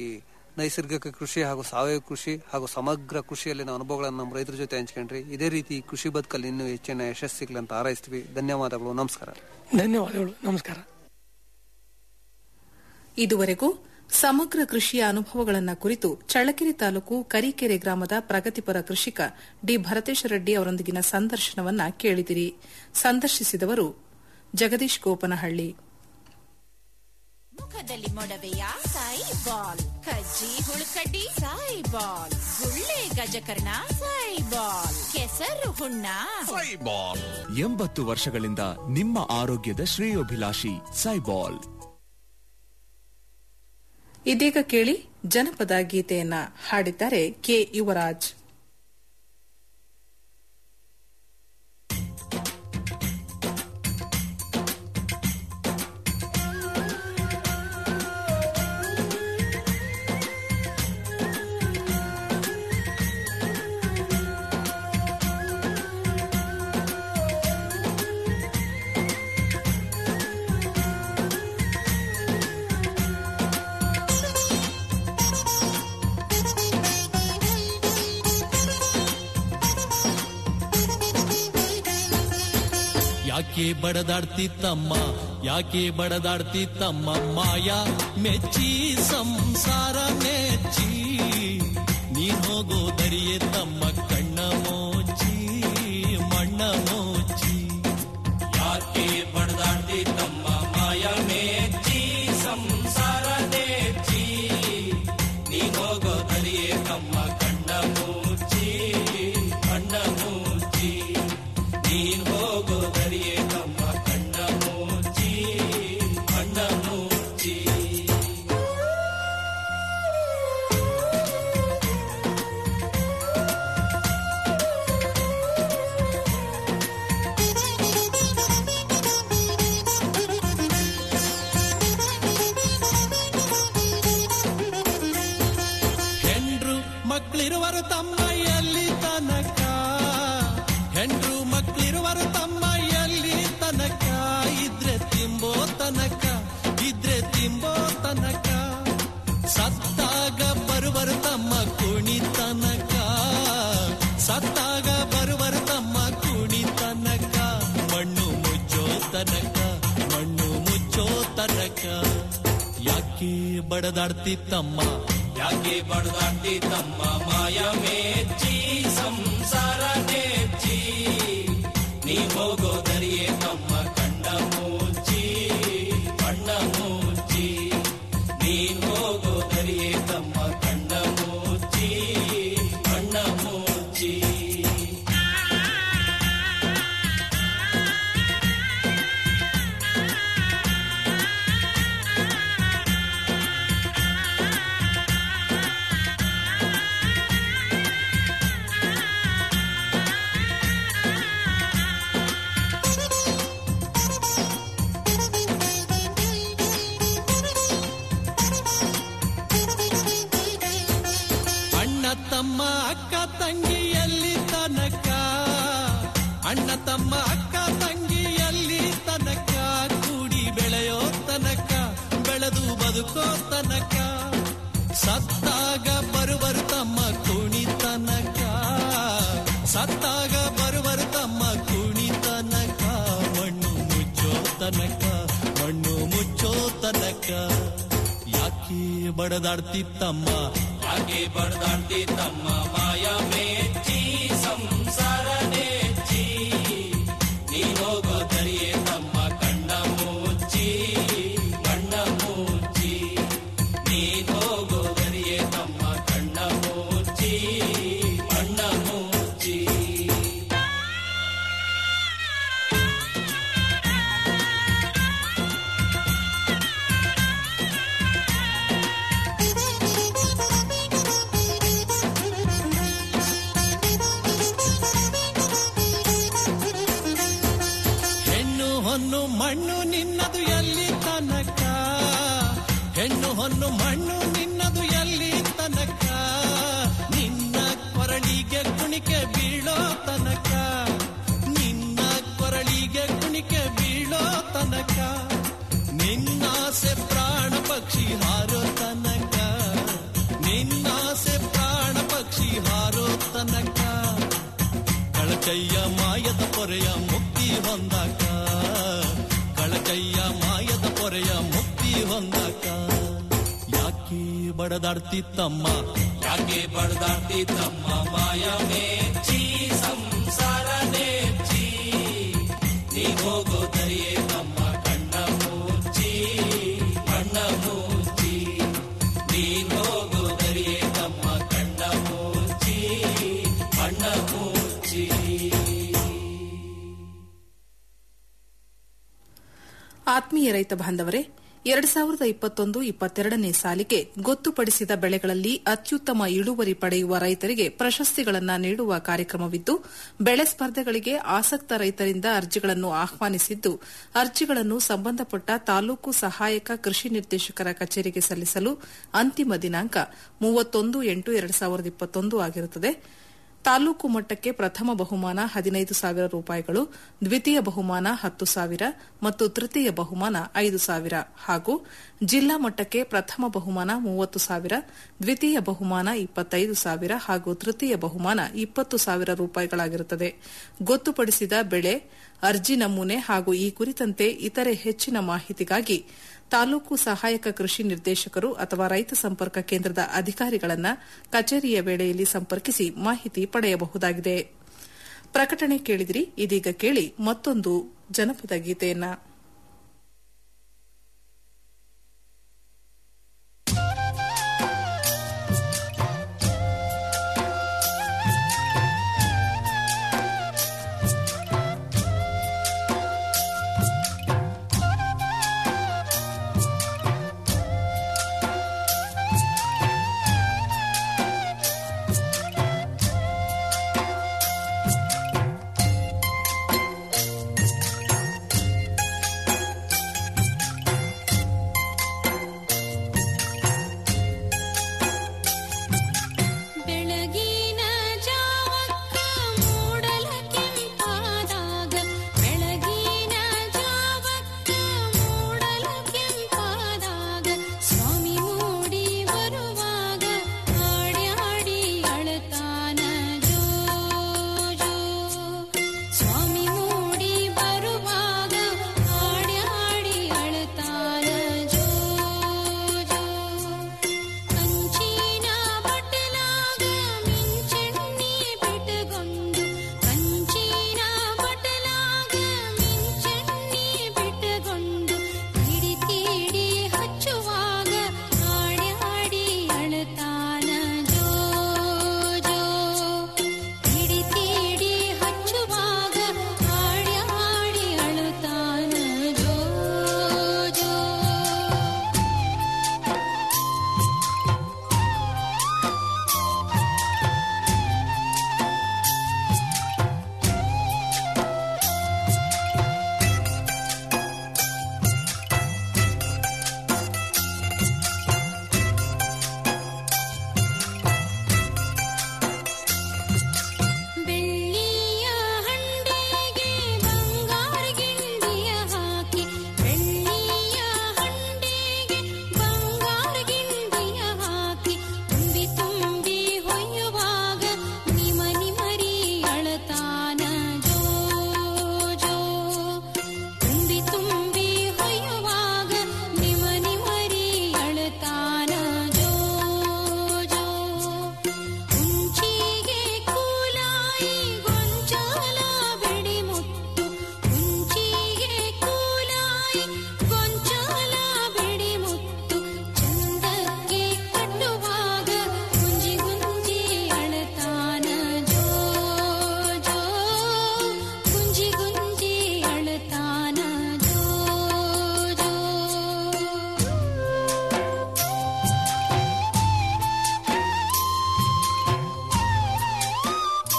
ನೈಸರ್ಗಿಕ ಕೃಷಿ ಹಾಗೂ ಸಾವಯವ ಕೃಷಿ ಹಾಗೂ ಸಮಗ್ರ ಕೃಷಿಯಲ್ಲಿನ ಅನುಭವಗಳನ್ನು ನಮ್ಮ ರೈತರ ಜೊತೆ ಹಂಚ್ಕೊಂಡ್ರಿ ಇದೇ ರೀತಿ ಈ ಕೃಷಿ ಬದುಕಲ್ಲಿ ಇನ್ನೂ ಹೆಚ್ಚಿನ ಯಶಸ್ಸು ಸಿಗ್ಲಿ ಅಂತ ಹಾರೈಸ್ತೀವಿ ಧನ್ಯವಾದಗಳು ನಮಸ್ಕಾರ ಧನ್ಯವಾದಗಳು ನಮಸ್ಕಾರ ಇದುವರೆಗೂ ಸಮಗ್ರ ಕೃಷಿಯ ಅನುಭವಗಳನ್ನು ಕುರಿತು ಚಳ್ಳಕೆರೆ ತಾಲೂಕು ಕರಿಕೆರೆ ಗ್ರಾಮದ ಪ್ರಗತಿಪರ ಕೃಷಿಕ ಡಿ ಭರತೇಶ ರೆಡ್ಡಿ ಅವರೊಂದಿಗಿನ ಸಂದರ್ಶನವನ್ನ ಕೇಳಿದಿರಿ ಸಂದರ್ಶಿಸಿದವರು ಜಗದೀಶ್ ಗೋಪನಹಳ್ಳಿ ಮುಖದಲ್ಲಿ ಮೊಡವೆಯ ಸಾಯಿ ಬಾಲ್ ಕಜ್ಜಿ ಹುಳುಕಡ್ಡಿ ಸಾಯಿ ಬಾಲ್ ಗುಳ್ಳೆ ಗಜಕರ್ಣ ಸಾಯಿ ಬಾಲ್ ಕೆಸರು ಹುಣ್ಣ ಎಂಬತ್ತು ವರ್ಷಗಳಿಂದ ನಿಮ್ಮ ಆರೋಗ್ಯದ ಶ್ರೇಯೋಭಿಲಾಷಿ ಸೈಬಾಲ್ ಇದೀಗ ಕೇಳಿ ಜನಪದ ಗೀತೆಯನ್ನ ಹಾಡಿದ್ದಾರೆ ಕೆ ಯುವರಾಜ್ ಯಾಕೆ ಬಡದಾಡ್ತಿತ್ತಮ್ಮ ಯಾಕೆ ಬಡದಾಡ್ತಿತ್ತಮ್ಮ ಮಾಯ ಮೆಚ್ಚಿ ಸಂಸಾರ ಮೆಚ್ಚಿ ನೀನ್ ಹೋಗೋ ದರಿಯೇ ತಮ್ಮ ಕಣ್ಣ ಮೋಚಿ ಮಣ್ಣ ಮೋಚಿ ಯಾಕೆ ಬಡದಾಡ್ತಿತ್ತಮ್ಮ ಮಾಯ ಮೆಚ್ಚಿ ಸಂಸಾರ ಮೆಚ್ಚಿ ನೀನ್ ಹೋಗೋ ದರಿಯೇ ತಮ್ಮ ಕಣ್ಣ ಮೋಚಿ ಕಣ್ಣ ಮೋಚಿ ನೀನ್ ಹೋಗೋ ದರಿಯೇ ತಮ್ಮ ಕಣ್ಣ ಮೋಚಿ ಕಣ್ಣ ಮೋಚಿ ಹೆಂಡ್ರು ಮಕ್ಕಳಿರುವರು ತಮ್ಮ ಎಲ್ಲಿ ತನಕ ಹೆಂಡ್ರು ಮಕ್ಕಳಿರುವರು ತಮ್ಮ ಎಲ್ಲಿ ತನಕ ಇದ್ರೆ ತಿಂಬೋ ತನಕ ಇದ್ರೆ ತಿಂಬೋ ತನಕ ಸತ್ತಾಗ ಬರುವರು ತಮ್ಮ ಕುಣಿ ತನಕ ಸತ್ತಾಗ ಬರುವರು ತಮ್ಮ ಕುಣಿ ತನಕ ಮಣ್ಣು ಮುಚ್ಚೋ ತನಕ ಮಣ್ಣು ಮುಚ್ಚೋ ತನಕ ಯಾಕೆ ಬಡದಾಡ್ತಿತ್ತಮ್ಮ ಯಾಕೆ ಬಡದಾಡ್ತಿತ್ತಮ್ಮ ಮಾಯ ಮೇಚ್ಚಿ ಸಂಸಾರ ನೆಚ್ಚಿ ನೀ ಹೋಗೋ ದರಿಯೇ ತಮ್ಮ ಕಣ್ಣ ಮುಚ್ಚಿ ಕಣ್ಣ ಮುಚ್ಚಿ ನೀನ್ ಹೋಗೋ ದರಿಯೇ ತಮ್ಮ ಕಣ್ಣ ಮುಚ್ಚಿ ಕಣ್ಣ ಮುಚ್ಚಿ ಅಣ್ಣ ತಮ್ಮ ಅಕ್ಕ ತಂಗಿಯಲ್ಲಿ ತನಕ ಅಣ್ಣ ತಮ್ಮ ಅಕ್ಕ ತಂಗಿಯಲ್ಲಿ ತನಕ ಕೂಡಿ ಬೆಳೆಯೋ ತನಕ ಬೆಳೆದು ಬದುಕೋ ತನಕ ಸತ್ತಾಗ ಬರುವರು ತಮ್ಮ ಕುಣಿ ತನಕ ಸತ್ತಾಗ ಬರುವರು ತಮ್ಮ ಕುಣಿ ತನಕ ಮಣ್ಣು ಮುಚ್ಚೋ ತನಕ ಮಣ್ಣು ಮುಚ್ಚೋ ತನಕ ಯಾಕೆ ಬಡದಾಡ್ತಿತ್ತಮ್ಮ ಯಾಕೆ ಬಡದಾಡ್ತಿತ್ತಮ್ಮ ಮಾಯ ಮೇಚ್ಚಿ ಸಂಸಾರ ನೆಚ್ಚಿ ನೀ ಹೋಗೋ ದರಿಯೇ ತಮ್ಮ ಕಣ್ಣ ಮುಚ್ಚಿ ಕಣ್ಣ ಮುಚ್ಚಿ ನೀ ಹೋಗೋ ದರಿಯೇ ತಮ್ಮ ಕಣ್ಣ ಮುಚ್ಚಿ ಕಣ್ಣ ಮುಚ್ಚಿ ಹೆಣ್ಣು ಹೊನ್ನು ಮಣ್ಣು ನಿನ್ನದು ಎಲ್ಲಿ ತನಕ ಹೆಣ್ಣು ಹೊನ್ನು ಮಣ್ಣು ನಿನ್ನದು ಎಲ್ಲಿ ತನಕ ನಿನ್ನ ಕೊರಳಿಗೆ ಕುಣಿಕೆ ಬೀಳೋ ತನಕ ನಿನ್ನ ಕೊರಳಿಗೆ ಕುಣಿಕೆ ಬೀಳೋ ತನಕ ನಿನ್ನಾಸೆ ಪ್ರಾಣ ಪಕ್ಷಿ ಹಾರೋ ತನಕ ಕಳಜಯ್ಯ ಮಾಯದ ಪೊರೆಯ ಮುಕ್ತಿ ಹೊಂದಾಕ ಕಳಜಯ್ಯ ಮಾಯದ ಪೊರೆಯ ಮುಕ್ತಿ ಹೊಂದಾಕ ಯಾಕೆ ಬಡದಾಡ್ತಿತ್ತಮ್ಮ ಯಾಕೆ ಬಡದಾಡ್ತಿತ್ತಮ್ಮ ಮಾಯ ಮೇಚ್ಚಿ ಸಂಸಾರ ನೇಚ್ಚಿ ನೀ ಹೋಗೋ ದಯೆ ನಮ್ಮ ಕಣ್ಣ ಮುಚ್ಚಿ ಕಣ್ಣ ಮುಚ್ಚಿ ನೀನ್ ಹೋಗೋ ದರಿಯೇ ನಮ್ಮ ಕಣ್ಣ ಮುಚ್ಚಿ ಕಣ್ಣ ಮುಚ್ಚಿ ಆತ್ಮೀಯ ರೈತ ಬಾಂಧವರೇ ಎರಡ್ ಸಾವಿರದ ಇಪ್ಪತ್ತೊಂದು ಇಪ್ಪತ್ತೆರಡನೇ ಸಾಲಿಗೆ ಗೊತ್ತುಪಡಿಸಿದ ಬೆಳೆಗಳಲ್ಲಿ ಅತ್ಯುತ್ತಮ ಇಳುವರಿ ಪಡೆಯುವ ರೈತರಿಗೆ ಪ್ರಶಸ್ತಿಗಳನ್ನು ನೀಡುವ ಕಾರ್ಯಕ್ರಮವಿದ್ದು ಬೆಳೆ ಸ್ಪರ್ಧೆಗಳಿಗೆ ಆಸಕ್ತ ರೈತರಿಂದ ಅರ್ಜಿಗಳನ್ನು ಆಹ್ವಾನಿಸಿದ್ದು ಅರ್ಜಿಗಳನ್ನು ಸಂಬಂಧಪಟ್ಟ ತಾಲೂಕು ಸಹಾಯಕ ಕೃಷಿ ನಿರ್ದೇಶಕರ ಕಚೇರಿಗೆ ಸಲ್ಲಿಸಲು ಅಂತಿಮ ದಿನಾಂಕ ಮೂವತ್ತೊಂದು ಎಂಟು ಎರಡ್ ಸಾವಿರದ ಇಪ್ಪತ್ತೊಂದು ಆಗಿರುತ್ತದೆ ತಾಲೂಕು ಮಟ್ಟಕ್ಕೆ ಪ್ರಥಮ ಬಹುಮಾನ ಹದಿನೈದು ಸಾವಿರ ರೂಪಾಯಿಗಳು ದ್ವಿತೀಯ ಬಹುಮಾನ ಹತ್ತು ಸಾವಿರ ಮತ್ತು ತೃತೀಯ ಬಹುಮಾನ ಐದು ಸಾವಿರ ಹಾಗೂ ಜಿಲ್ಲಾ ಮಟ್ಟಕ್ಕೆ ಪ್ರಥಮ ಬಹುಮಾನ ಮೂವತ್ತು ಸಾವಿರ ದ್ವಿತೀಯ ಬಹುಮಾನ ಇಪ್ಪತ್ತೈದು ಸಾವಿರ ಹಾಗೂ ತೃತೀಯ ಬಹುಮಾನ ಇಪ್ಪತ್ತು ಸಾವಿರ ರೂಪಾಯಿಗಳಾಗಿರುತ್ತದೆ ಗೊತ್ತುಪಡಿಸಿದ ಬೆಳೆ ಅರ್ಜಿ ನಮೂನೆ ಹಾಗೂ ಈ ಕುರಿತಂತೆ ಇತರೆ ಹೆಚ್ಚಿನ ಮಾಹಿತಿಗಾಗಿ ತಾಲೂಕು ಸಹಾಯಕ ಕೃಷಿ ನಿರ್ದೇಶಕರು ಅಥವಾ ರೈತ ಸಂಪರ್ಕ ಕೇಂದ್ರದ ಅಧಿಕಾರಿಗಳನ್ನ ಕಚೇರಿಯ ವೇಳೆಯಲ್ಲಿ ಸಂಪರ್ಕಿಸಿ ಮಾಹಿತಿ ಪಡೆಯಬಹುದಾಗಿದೆ ಪ್ರಕಟಣೆ ಕೇಳಿದಿರಿ ಇದೀಗ ಕೇಳಿ ಮತ್ತೊಂದು ಜನಪದ ಗೀತೆಯನ್ನ